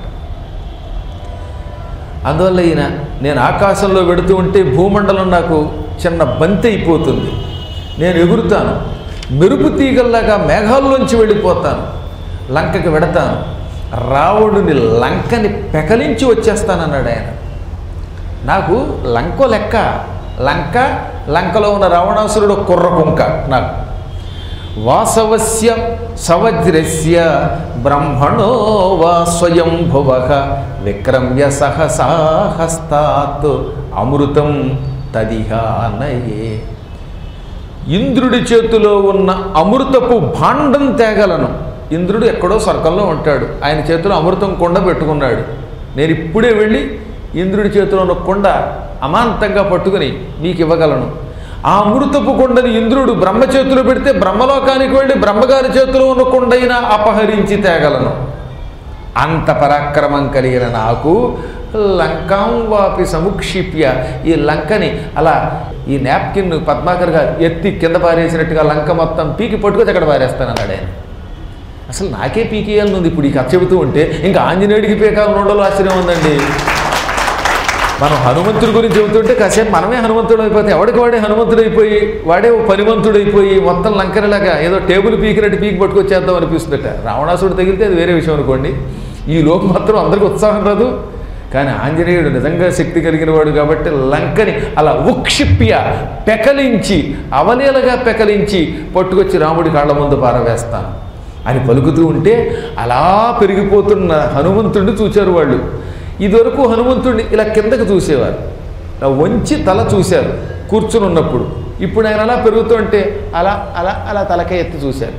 అందువల్ల ఈయన నేను ఆకాశంలో వెడుతూ ఉంటే భూమండలం నాకు చిన్న బంతి అయిపోతుంది నేను ఎగురుతాను మెరుపు తీగల్లాగా మేఘాల్లోంచి వెళ్ళిపోతాను లంకకి వెడతాను రావణుని లంకని పెకలించి వచ్చేస్తానన్నాడు ఆయన నాకు లంకో లెక్క లంక లంకలో ఉన్న రావణాసురుడు కుర్ర కుంక నాకు వాసవస్య సవజ్రస్య బ్రహ్మణో వా స్వయంభువ విక్రమ్య సహసాహస్తాత్ అమృతం తదిహానయే ఇంద్రుడి చేతిలో ఉన్న అమృతపు భాండం తేగలను ఇంద్రుడు ఎక్కడో స్వర్గంలో ఉంటాడు ఆయన చేతిలో అమృతం కొండ పెట్టుకున్నాడు నేను ఇప్పుడే వెళ్ళి ఇంద్రుడి చేతిలో ఉన్న కొండ అమాంతంగా పట్టుకుని మీకు ఇవ్వగలను ఆ అమృతపు కొండని ఇంద్రుడు బ్రహ్మ చేతిలో పెడితే బ్రహ్మలోకానికి వెళ్ళి బ్రహ్మగారి చేతిలో ఉన్న కొండైనా అపహరించి తేగలను అంత పరాక్రమం కలిగిన నాకు లంకాం వాపి సముక్షిప్య ఈ లంకని అలా ఈ నాప్కిన్ పద్మాకర్ గారు ఎత్తి కింద పారేసినట్టుగా లంక మొత్తం పీకి పట్టుకొచ్చి అక్కడ పారేస్తానన్నాడు ఆయన అసలు నాకే పీకేయాలని ఉంది ఇప్పుడు ఈ కథ చెబుతూ ఉంటే ఇంకా ఆంజనేయుడికి పీకాలని ఉండలో ఆశ్చర్యం ఉందండి మనం హనుమంతుడి గురించి చెబుతుంటే కాసేపు మనమే హనుమంతుడు అయిపోతే ఎవడికి వాడే హనుమంతుడు అయిపోయి వాడే ఓ పనిమంతుడు అయిపోయి మొత్తం లంకరలాగా ఏదో టేబుల్ పీకినట్టు పీకి పట్టుకొచ్చేద్దాం అనిపిస్తుందట రావణాసుడు తగిలితే అది వేరే విషయం అనుకోండి ఈ లోపు మాత్రం అందరికి ఉత్సాహం రాదు కానీ ఆంజనేయుడు నిజంగా శక్తి కలిగిన వాడు కాబట్టి లంకని అలా ఉక్షిప్య పెకలించి అవలీలగా పెకలించి పట్టుకొచ్చి రాముడి కాళ్ళ ముందు పారవేస్తాను అని పలుకుతూ ఉంటే అలా పెరిగిపోతున్న హనుమంతుడిని చూచారు వాళ్ళు ఇదివరకు హనుమంతుడిని ఇలా కిందకు చూసేవారు ఇలా వంచి తల చూశారు కూర్చుని ఉన్నప్పుడు ఇప్పుడు ఆయన అలా పెరుగుతుంటే అలా అలా అలా తలకే ఎత్తి చూశారు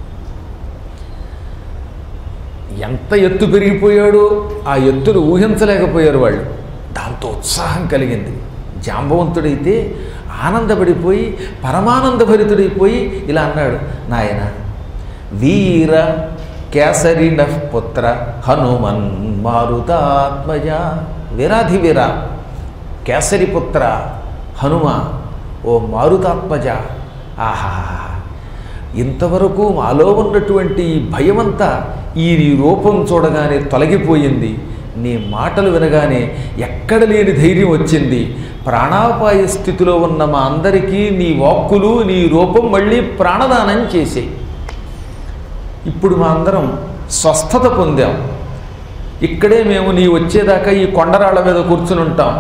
ఎంత ఎత్తు పెరిగిపోయాడో ఆ ఎత్తును ఊహించలేకపోయారు వాళ్ళు దాంతో ఉత్సాహం కలిగింది జాంబవంతుడైతే ఆనందపడిపోయి పరమానందభరితుడైపోయి ఇలా అన్నాడు నాయన వీర కేసరిన పుత్ర హనుమన్ మారుతాత్మజ వీరాధివీర కేసరి పుత్ర హనుమ ఓ మారుతాత్మజ ఆహా ఇంతవరకు మాలో ఉన్నటువంటి ఈ భయమంతా ఈ నీ రూపం చూడగానే తొలగిపోయింది నీ మాటలు వినగానే ఎక్కడ లేని ధైర్యం వచ్చింది ప్రాణాపాయ స్థితిలో ఉన్న మా అందరికీ నీ వాక్కులు నీ రూపం మళ్ళీ ప్రాణదానం చేసే ఇప్పుడు మా అందరం స్వస్థత పొందాం ఇక్కడే మేము నీ వచ్చేదాకా ఈ కొండరాళ్ళ మీద కూర్చుని ఉంటాం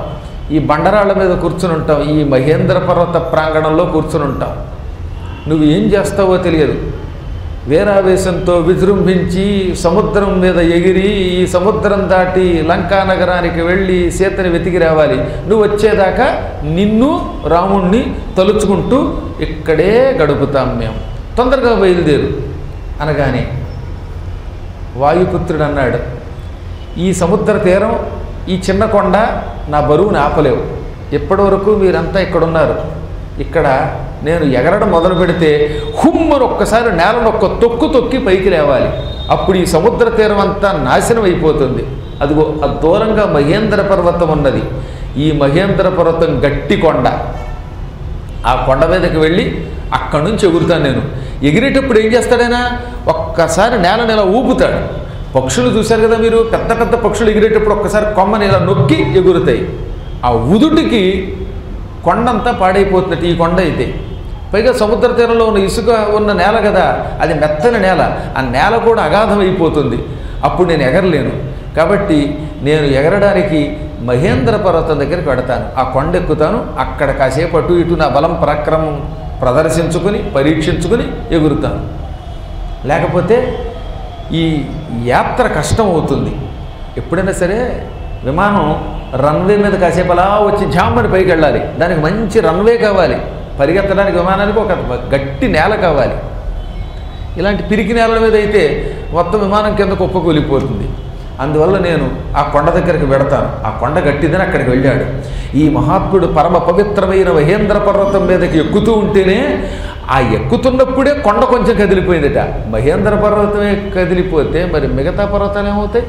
ఈ బండరాళ్ళ మీద కూర్చుని ఉంటాం ఈ మహేంద్ర పర్వత ప్రాంగణంలో కూర్చుని ఉంటాం నువ్వు ఏం చేస్తావో తెలియదు వీరావేశంతో విజృంభించి సముద్రం మీద ఎగిరి ఈ సముద్రం దాటి లంకా నగరానికి వెళ్ళి సీతని వెతికి రావాలి నువ్వు వచ్చేదాకా నిన్ను రాముణ్ణి తలుచుకుంటూ ఇక్కడే గడుపుతాం మేము తొందరగా బయలుదేరు అనగానే వాయుపుత్రుడు అన్నాడు ఈ సముద్ర తీరం ఈ చిన్న కొండ నా బరువుని ఆపలేవు ఎప్పటి వరకు మీరంతా ఇక్కడున్నారు ఇక్కడ నేను ఎగరడం మొదలు పెడితే హుమ్మను ఒక్కసారి నేలను ఒక్క తొక్కు తొక్కి పైకి లేవాలి అప్పుడు ఈ సముద్ర తీరం అంతా నాశనం అయిపోతుంది అదిగో ఆ దూరంగా మహేంద్ర పర్వతం ఉన్నది ఈ మహేంద్ర పర్వతం గట్టి కొండ ఆ కొండ మీదకి వెళ్ళి అక్కడి నుంచి ఎగురుతాను నేను ఎగిరేటప్పుడు ఏం చేస్తాడైనా ఒక్కసారి నేలని ఇలా ఊపుతాడు పక్షులు చూశారు కదా మీరు పెద్ద పెద్ద పక్షులు ఎగిరేటప్పుడు ఒక్కసారి కొమ్మని ఇలా నొక్కి ఎగురుతాయి ఆ ఉదుటికి కొండంతా పాడైపోతున్నట్టు ఈ కొండ అయితే పైగా సముద్ర తీరంలో ఉన్న ఇసుక ఉన్న నేల కదా అది మెత్తని నేల ఆ నేల కూడా అగాధం అయిపోతుంది అప్పుడు నేను ఎగరలేను కాబట్టి నేను ఎగరడానికి మహేంద్ర పర్వతం దగ్గరికి వెడతాను ఆ కొండ ఎక్కుతాను అక్కడ కాసేపు అటు ఇటు నా బలం పరాక్రమం ప్రదర్శించుకుని పరీక్షించుకుని ఎగురుతాను లేకపోతే ఈ యాత్ర కష్టం అవుతుంది ఎప్పుడైనా సరే విమానం రన్వే మీద కాసేపు అలా వచ్చి జామని పైకి వెళ్ళాలి దానికి మంచి రన్వే కావాలి పరిగెత్తడానికి విమానానికి ఒక గట్టి నేల కావాలి ఇలాంటి పిరికి నేలల మీద అయితే మొత్తం విమానం కింద కుప్పకూలిపోతుంది అందువల్ల నేను ఆ కొండ దగ్గరికి వెడతాను ఆ కొండ గట్టిదని అక్కడికి వెళ్ళాడు ఈ మహాత్ముడు పరమ పవిత్రమైన మహేంద్ర పర్వతం మీదకి ఎక్కుతూ ఉంటేనే ఆ ఎక్కుతున్నప్పుడే కొండ కొంచెం కదిలిపోయిందట మహేంద్ర పర్వతమే కదిలిపోతే మరి మిగతా పర్వతాలు ఏమవుతాయి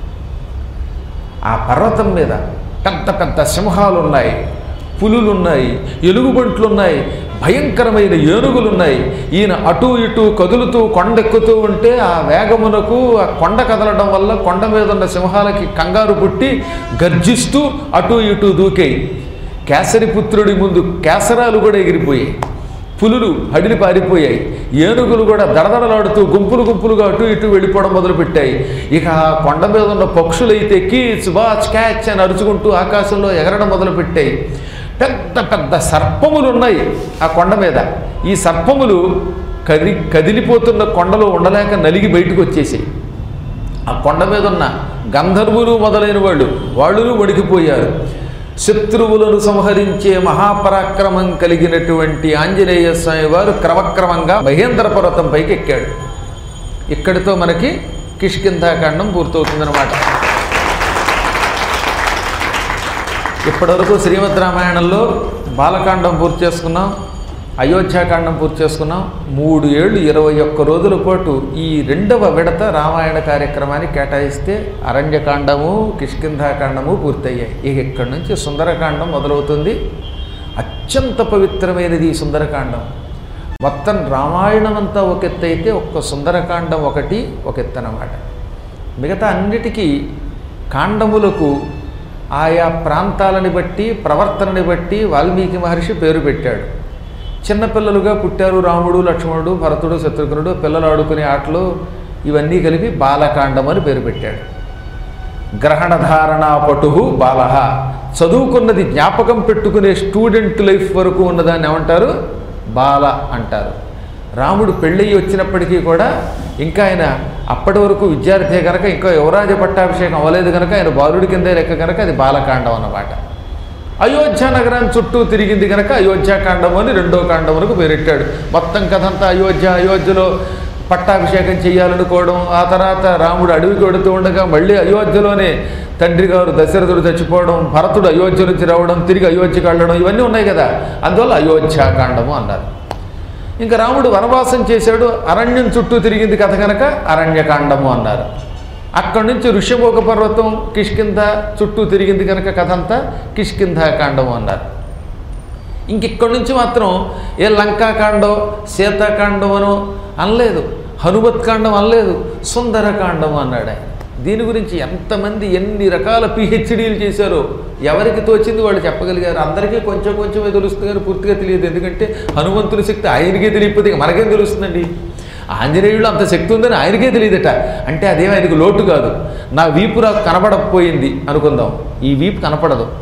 ఆ పర్వతం మీద పెద్ద పెద్ద సింహాలు ఉన్నాయి పులులు ఉన్నాయి ఎలుగుబంట్లు ఉన్నాయి భయంకరమైన ఏనుగులు ఉన్నాయి ఈయన అటు ఇటు కదులుతూ కొండెక్కుతూ ఉంటే ఆ వేగమునకు ఆ కొండ కదలడం వల్ల కొండ మీద ఉన్న సింహాలకి కంగారు పుట్టి గర్జిస్తూ అటు ఇటు దూకాయి కేసరిపుత్రుడి ముందు కేసరాలు కూడా ఎగిరిపోయాయి పులులు హడిలి పారిపోయాయి ఏనుగులు కూడా దడదడలాడుతూ గుంపులు గుంపులుగా అటు ఇటు వెళ్ళిపోవడం మొదలుపెట్టాయి ఇక ఆ కొండ మీద ఉన్న పక్షులైతే కీచ్ వాచ్ క్యాచ్ అని అరుచుకుంటూ ఆకాశంలో ఎగరడం మొదలుపెట్టాయి పెద్ద పెద్ద సర్పములు ఉన్నాయి ఆ కొండ మీద ఈ సర్పములు కది కదిలిపోతున్న కొండలో ఉండలేక నలిగి బయటకు వచ్చేసాయి ఆ కొండ మీద ఉన్న గంధర్వులు మొదలైన వాళ్ళు వాళ్ళు వణికిపోయారు శత్రువులను సంహరించే మహాపరాక్రమం కలిగినటువంటి ఆంజనేయ స్వామి వారు క్రమక్రమంగా మహేంద్ర పర్వతం పైకి ఎక్కాడు ఇక్కడితో మనకి కిష్కింధాకాండం పూర్తవుతుందన్నమాట ఇప్పటివరకు శ్రీమద్ రామాయణంలో బాలకాండం పూర్తి చేసుకున్నాం అయోధ్యాకాండం పూర్తి చేసుకున్నాం మూడు ఏళ్ళు ఇరవై ఒక్క రోజుల పాటు ఈ రెండవ విడత రామాయణ కార్యక్రమాన్ని కేటాయిస్తే అరణ్యకాండము కిష్కింధాకాండము పూర్తయ్యాయి ఇక ఇక్కడి నుంచి సుందరకాండం మొదలవుతుంది అత్యంత పవిత్రమైనది ఈ సుందరకాండం మొత్తం రామాయణం అంతా ఒక ఎత్తు అయితే ఒక్క సుందరకాండం ఒకటి ఒక ఎత్తు అన్నమాట మిగతా అన్నిటికీ కాండములకు ఆయా ప్రాంతాలని బట్టి ప్రవర్తనని బట్టి వాల్మీకి మహర్షి పేరు పెట్టాడు చిన్నపిల్లలుగా పుట్టారు రాముడు లక్ష్మణుడు భరతుడు శత్రుఘ్నుడు పిల్లలు ఆడుకునే ఆటలు ఇవన్నీ కలిపి బాలకాండం అని పేరు పెట్టాడు గ్రహణధారణా పటుహు బాలహ చదువుకున్నది జ్ఞాపకం పెట్టుకునే స్టూడెంట్ లైఫ్ వరకు ఉన్నదాన్ని ఏమంటారు బాల అంటారు రాముడు పెళ్ళయి వచ్చినప్పటికీ కూడా ఇంకా ఆయన అప్పటి వరకు విద్యార్థి కనుక ఇంకా యువరాజ పట్టాభిషేకం అవ్వలేదు కనుక ఆయన బాలుడి కిందే లెక్క కనుక అది బాలకాండం అన్నమాట అయోధ్య నగరాన్ని చుట్టూ తిరిగింది కనుక అయోధ్యాకాండం అని రెండో కాండం వరకు పేరెట్టాడు మొత్తం కథ అంతా అయోధ్య అయోధ్యలో పట్టాభిషేకం చేయాలనుకోవడం ఆ తర్వాత రాముడు అడవికి వెడుతూ ఉండగా మళ్ళీ అయోధ్యలోనే తండ్రి గారు దశరథుడు చచ్చిపోవడం భరతుడు అయోధ్య నుంచి రావడం తిరిగి అయోధ్యకి వెళ్ళడం ఇవన్నీ ఉన్నాయి కదా అందువల్ల అయోధ్యాకాండము అన్నారు ఇంకా రాముడు వనవాసం చేశాడు అరణ్యం చుట్టూ తిరిగింది కథ కనుక అరణ్యకాండము అన్నారు అక్కడి నుంచి ఋష్యమోక పర్వతం కిష్కింధ చుట్టూ తిరిగింది కనుక కథ అంతా కిష్కింధాకాండము అన్నారు ఇంక ఇక్కడి నుంచి మాత్రం ఏ లంకాకాండం సీతాకాండం అనో అనలేదు హనుమత్ కాండం అనలేదు సుందరకాండం అన్నాడు ఆయన దీని గురించి ఎంతమంది ఎన్ని రకాల పిహెచ్డీలు చేశారో ఎవరికి తోచింది వాళ్ళు చెప్పగలిగారు అందరికీ కొంచెం కొంచెమే తెలుస్తుంది కానీ పూర్తిగా తెలియదు ఎందుకంటే హనుమంతుని శక్తి ఆయనకే తెలియకపోతే ఇక మనకేం తెలుస్తుందండి ఆంజనేయుడు అంత శక్తి ఉందని ఆయనకే తెలియదట అంటే అదేం ఆయనకు లోటు కాదు నా వీపు నాకు కనపడకపోయింది అనుకుందాం ఈ వీపు కనపడదు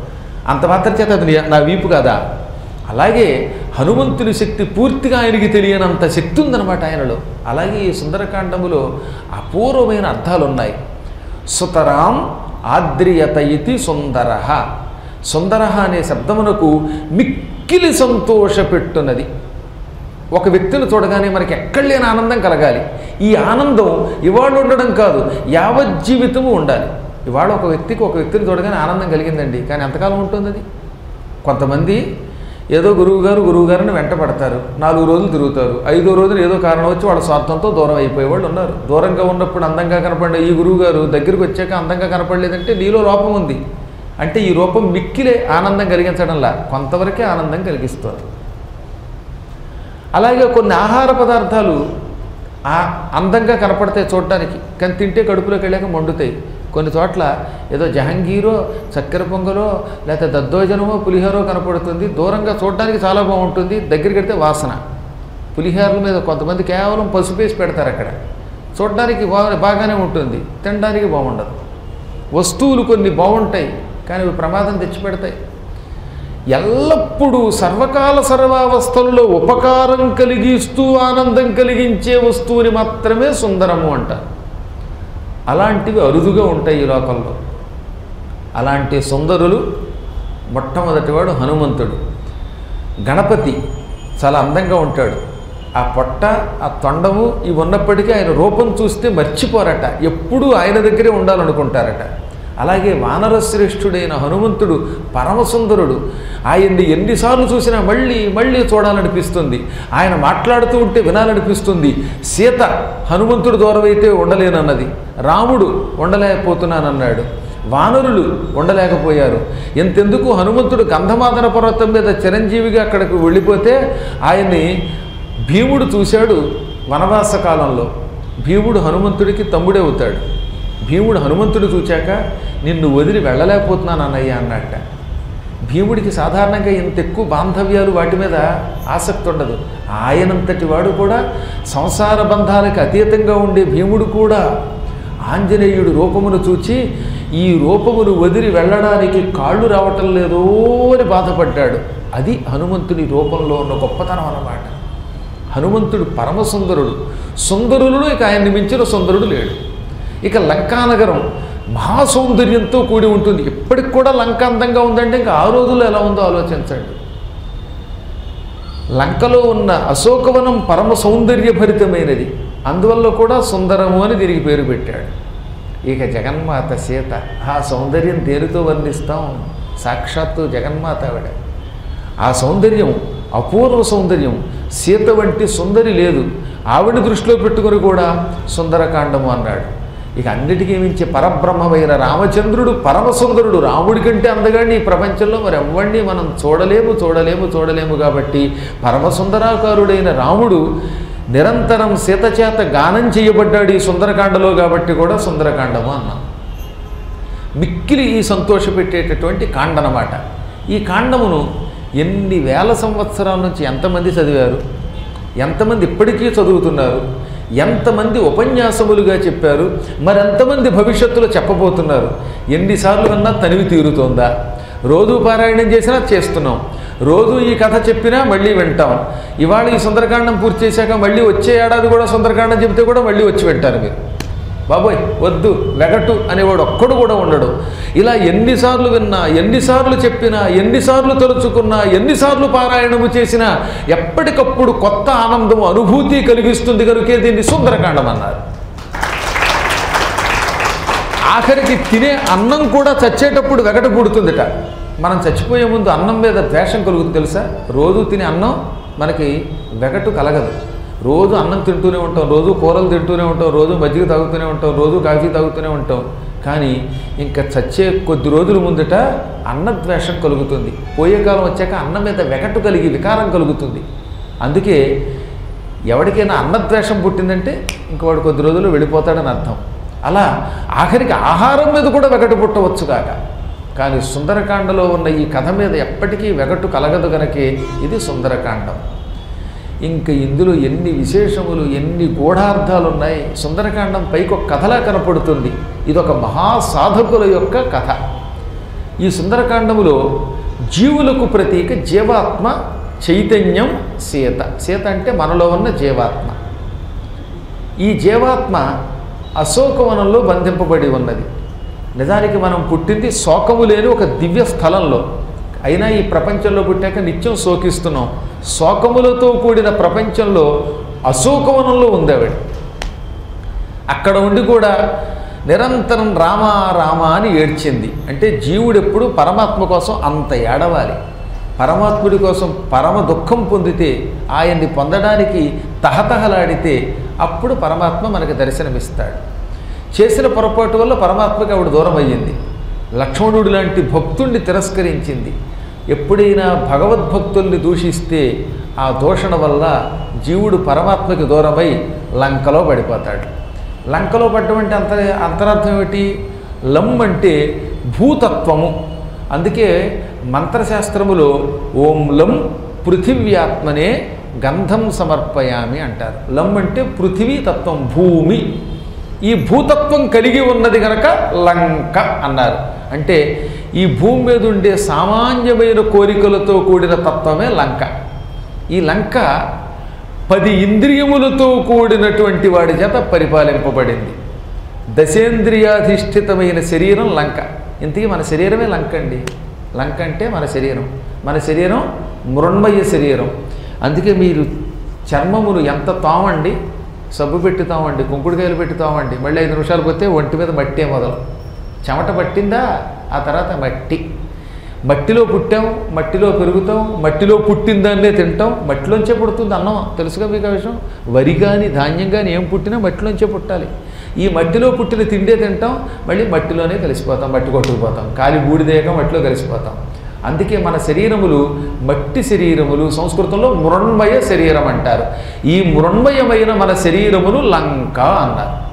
అంత మాత్రం చేత అది నీ- నా వీపు కాదా అలాగే హనుమంతుని శక్తి పూర్తిగా ఆయనకి తెలియనంత శక్తి ఉందన్నమాట ఆయనలో అలాగే ఈ సుందరకాండములో అపూర్వమైన అర్థాలు ఉన్నాయి సుతరాం ఆద్రియత ఇతి సుందర సుందర అనే శబ్దమునకు మిక్కిలి సంతోషపెట్టున్నది ఒక వ్యక్తిని చూడగానే మనకి ఎక్కడ లేని ఆనందం కలగాలి ఈ ఆనందం ఇవాళ ఉండడం కాదు యావజ్జీవితము ఉండాలి ఇవాళ ఒక వ్యక్తికి ఒక వ్యక్తిని చూడగానే ఆనందం కలిగిందండి కానీ ఎంతకాలం ఉంటుంది అది కొంతమంది ఏదో గురువు గారు గురువు గారిని వెంట పడతారు నాలుగు రోజులు తిరుగుతారు ఐదో రోజులు ఏదో కారణం వచ్చి వాళ్ళ స్వార్థంతో దూరం అయిపోయే వాళ్ళు ఉన్నారు దూరంగా ఉన్నప్పుడు అందంగా కనపడే ఈ గురువు గారు దగ్గరికి వచ్చాక అందంగా కనపడలేదంటే నీలో లోపం ఉంది అంటే ఈ రూపం మిక్కిలే ఆనందం కలిగించడంలా కొంతవరకే ఆనందం కలిగిస్తుంది అలాగే కొన్ని ఆహార పదార్థాలు ఆ అందంగా కనపడతాయి చూడటానికి కానీ తింటే కడుపులోకి వెళ్ళాక మండుతాయి కొన్ని చోట్ల ఏదో జహంగీరో చక్కెర పొంగలో లేకపోతే దద్దోజనమో పులిహోరో కనపడుతుంది దూరంగా చూడడానికి చాలా బాగుంటుంది దగ్గరికి వెడితే వాసన పులిహోరల మీద కొంతమంది కేవలం పసుపు వేసి పెడతారు అక్కడ చూడడానికి బా బాగానే ఉంటుంది తినడానికి బాగుండదు వస్తువులు కొన్ని బాగుంటాయి కానీ అవి ప్రమాదం తెచ్చిపెడతాయి ఎల్లప్పుడూ సర్వకాల సర్వావస్థల్లో ఉపకారం కలిగిస్తూ ఆనందం కలిగించే వస్తువుని మాత్రమే సుందరము అంటారు అలాంటివి అరుదుగా ఉంటాయి ఈ లోకంలో అలాంటి సుందరులు మొట్టమొదటివాడు హనుమంతుడు గణపతి చాలా అందంగా ఉంటాడు ఆ పొట్ట ఆ తొండము ఇవి ఉన్నప్పటికీ ఆయన రూపం చూస్తే మర్చిపోరట ఎప్పుడూ ఆయన దగ్గరే ఉండాలనుకుంటారట అలాగే వానరశ్రేష్ఠుడైన హనుమంతుడు పరమసుందరుడు ఆయన్ని ఎన్నిసార్లు చూసినా మళ్ళీ మళ్ళీ చూడాలనిపిస్తుంది ఆయన మాట్లాడుతూ ఉంటే వినాలనిపిస్తుంది సీత హనుమంతుడు దూరం అయితే ఉండలేనన్నది రాముడు ఉండలేకపోతున్నానన్నాడు వానరులు ఉండలేకపోయారు ఎంతెందుకు హనుమంతుడు గంధమాదన పర్వతం మీద చిరంజీవిగా అక్కడికి వెళ్ళిపోతే ఆయన్ని భీముడు చూశాడు వనవాస కాలంలో భీముడు హనుమంతుడికి తమ్ముడే అవుతాడు భీముడు హనుమంతుడు చూచాక నిన్ను వదిలి వెళ్ళలేకపోతున్నాను అన్నయ్య అన్నట్ట భీముడికి సాధారణంగా ఇంత ఎక్కువ బాంధవ్యాలు వాటి మీద ఆసక్తి ఉండదు ఆయనంతటి వాడు కూడా సంసార బంధాలకు అతీతంగా ఉండే భీముడు కూడా ఆంజనేయుడు రూపమును చూచి ఈ రూపమును వదిలి వెళ్ళడానికి కాళ్ళు రావటం లేదో అని బాధపడ్డాడు అది హనుమంతుని రూపంలో ఉన్న గొప్పతనం అన్నమాట హనుమంతుడు పరమసుందరుడు సుందరులలో ఇక ఆయన్ని మించిన సుందరుడు లేడు ఇక లంకానగరం మహాసౌందర్యంతో కూడి ఉంటుంది ఇప్పటికి కూడా లంక అందంగా ఉందంటే ఇంకా ఆ రోజుల్లో ఎలా ఉందో ఆలోచించండి లంకలో ఉన్న అశోకవనం పరమ సౌందర్యభరితమైనది అందువల్ల కూడా సుందరము అని దీనికి పేరు పెట్టాడు ఇక జగన్మాత సీత ఆ సౌందర్యం దేనితో వర్ణిస్తాం సాక్షాత్తు జగన్మాత ఆవిడ ఆ సౌందర్యం అపూర్వ సౌందర్యం సీత వంటి సుందరి లేదు ఆవిడ దృష్టిలో పెట్టుకుని కూడా సుందరకాండము అన్నాడు ఇక అన్నిటికీ మించి పరబ్రహ్మమైన రామచంద్రుడు పరమసుందరుడు రాముడి కంటే అందగాడిని ఈ ప్రపంచంలో మరి ఎవ్వడిని మనం చూడలేము చూడలేము చూడలేము కాబట్టి పరమసుందరాకారుడైన రాముడు నిరంతరం సీత చేత గానం చేయబడ్డాడు ఈ సుందరకాండలో కాబట్టి కూడా సుందరకాండము అన్నాం మిక్కిలి ఈ సంతోషపెట్టేటటువంటి కాండనమాట ఈ కాండమును ఎన్ని వేల సంవత్సరాల నుంచి ఎంతమంది చదివారు ఎంతమంది ఇప్పటికీ చదువుతున్నారు ఎంతమంది ఉపన్యాసములుగా చెప్పారు మరెంతమంది భవిష్యత్తులో చెప్పబోతున్నారు ఎన్నిసార్లు విన్నా తనివి తీరుతోందా రోజు పారాయణం చేసినా చేస్తున్నాం రోజు ఈ కథ చెప్పినా మళ్ళీ వింటాం ఇవాళ ఈ సుందరకాండం పూర్తి చేశాక మళ్ళీ వచ్చే ఏడాది కూడా సుందరకాండం చెప్తే కూడా మళ్ళీ వచ్చి వింటారు మీరు బాబోయ్ వద్దు వెగటు అనేవాడు ఒక్కడు కూడా ఉండడు ఇలా ఎన్నిసార్లు విన్నా ఎన్నిసార్లు చెప్పినా ఎన్నిసార్లు తలుచుకున్నా ఎన్నిసార్లు పారాయణము చేసినా ఎప్పటికప్పుడు కొత్త ఆనందం అనుభూతి కలిగిస్తుంది కనుకే దీన్ని సుందరకాండం అన్నారు ఆఖరికి తినే అన్నం కూడా చచ్చేటప్పుడు వెగట పుడుతుందిట మనం చచ్చిపోయే ముందు అన్నం మీద ద్వేషం కలుగుతుంది తెలుసా రోజు తినే అన్నం మనకి వెగటు కలగదు రోజు అన్నం తింటూనే ఉంటాం రోజు కూరలు తింటూనే ఉంటాం రోజు మజ్జిగ తాగుతూనే ఉంటాం రోజు కాఫీ తాగుతూనే ఉంటాం కానీ ఇంకా చచ్చే కొద్ది రోజుల ముందట అన్నద్వేషం కలుగుతుంది పోయే కాలం వచ్చాక అన్నం మీద వెగటు కలిగి వికారం కలుగుతుంది అందుకే ఎవరికైనా అన్నద్వేషం పుట్టిందంటే ఇంక వాడు కొద్ది రోజులు వెళ్ళిపోతాడని అర్థం అలా ఆఖరికి ఆహారం మీద కూడా వెగటు పుట్టవచ్చు కాక కానీ సుందరకాండలో ఉన్న ఈ కథ మీద ఎప్పటికీ వెగటు కలగదు గనకే ఇది సుందరకాండం ఇంకా ఇందులో ఎన్ని విశేషములు ఎన్ని గూఢార్థాలు ఉన్నాయి సుందరకాండం పైకి ఒక కథలా కనపడుతుంది ఇది ఒక మహాసాధకుల యొక్క కథ ఈ సుందరకాండములో జీవులకు ప్రతీక జీవాత్మ చైతన్యం సీత సీత అంటే మనలో ఉన్న జీవాత్మ ఈ జీవాత్మ అశోకవనంలో బంధింపబడి ఉన్నది నిజానికి మనం పుట్టింది శోకము లేని ఒక దివ్య స్థలంలో అయినా ఈ ప్రపంచంలో పుట్టాక నిత్యం శోకిస్తున్నాం శోకములతో కూడిన ప్రపంచంలో అశోకవనంలో ఉంది ఆవిడ అక్కడ ఉండి కూడా నిరంతరం రామ రామ అని ఏడ్చింది అంటే జీవుడు ఎప్పుడు పరమాత్మ కోసం అంత ఏడవాలి పరమాత్ముడి కోసం పరమ దుఃఖం పొందితే ఆయన్ని పొందడానికి తహతహలాడితే అప్పుడు పరమాత్మ మనకి దర్శనమిస్తాడు చేసిన పొరపాటు వల్ల పరమాత్మకి ఆవిడ దూరం అయ్యింది లక్ష్మణుడు లాంటి భక్తుణ్ణి తిరస్కరించింది ఎప్పుడైనా భగవద్భక్తుల్ని దూషిస్తే ఆ దూషణ వల్ల జీవుడు పరమాత్మకి దూరమై లంకలో పడిపోతాడు లంకలో పడ్డం అంటే అంత అంతరార్థం ఏమిటి లం అంటే భూతత్వము అందుకే మంత్రశాస్త్రములో ఓం లం పృథివ్యాత్మనే గంధం సమర్పయామి అంటారు లం అంటే పృథివీ తత్వం భూమి ఈ భూతత్వం కలిగి ఉన్నది గనక లంక అన్నారు అంటే ఈ భూమి మీద ఉండే సామాన్యమైన కోరికలతో కూడిన తత్వమే లంక ఈ లంక పది ఇంద్రియములతో కూడినటువంటి వాడి చేత పరిపాలింపబడింది దశేంద్రియాధిష్ఠితమైన శరీరం లంక ఇంతకీ మన శరీరమే లంక అండి లంక అంటే మన శరీరం మన శరీరం మృణ్మయ శరీరం అందుకే మీరు చర్మమును ఎంత తామండి సబ్బు పెట్టి తామండి కుంకుడుకాయలు పెట్టి తామండి మళ్ళీ ఐదు నిమిషాలు పోతే ఒంటి మీద మట్టే మొదలు చెమట పట్టిందా ఆ తర్వాత మట్టి మట్టిలో పుట్టాం మట్టిలో పెరుగుతాం మట్టిలో పుట్టిన దాన్నే తింటాం మట్టిలోంచే పుడుతుంది అన్నం తెలుసుగా మీకు ఆ విషయం వరి కానీ ధాన్యం కానీ ఏం పుట్టినా మట్టిలోంచే పుట్టాలి ఈ మట్టిలో పుట్టిన తిండే తింటాం మళ్ళీ మట్టిలోనే కలిసిపోతాం మట్టి కొట్టుకుపోతాం కాలి బూడిదేయగా మట్టిలో కలిసిపోతాం అందుకే మన శరీరములు మట్టి శరీరములు సంస్కృతంలో మృణ్మయ శరీరం అంటారు ఈ మృణ్మయమైన మన శరీరములు లంక అన్నారు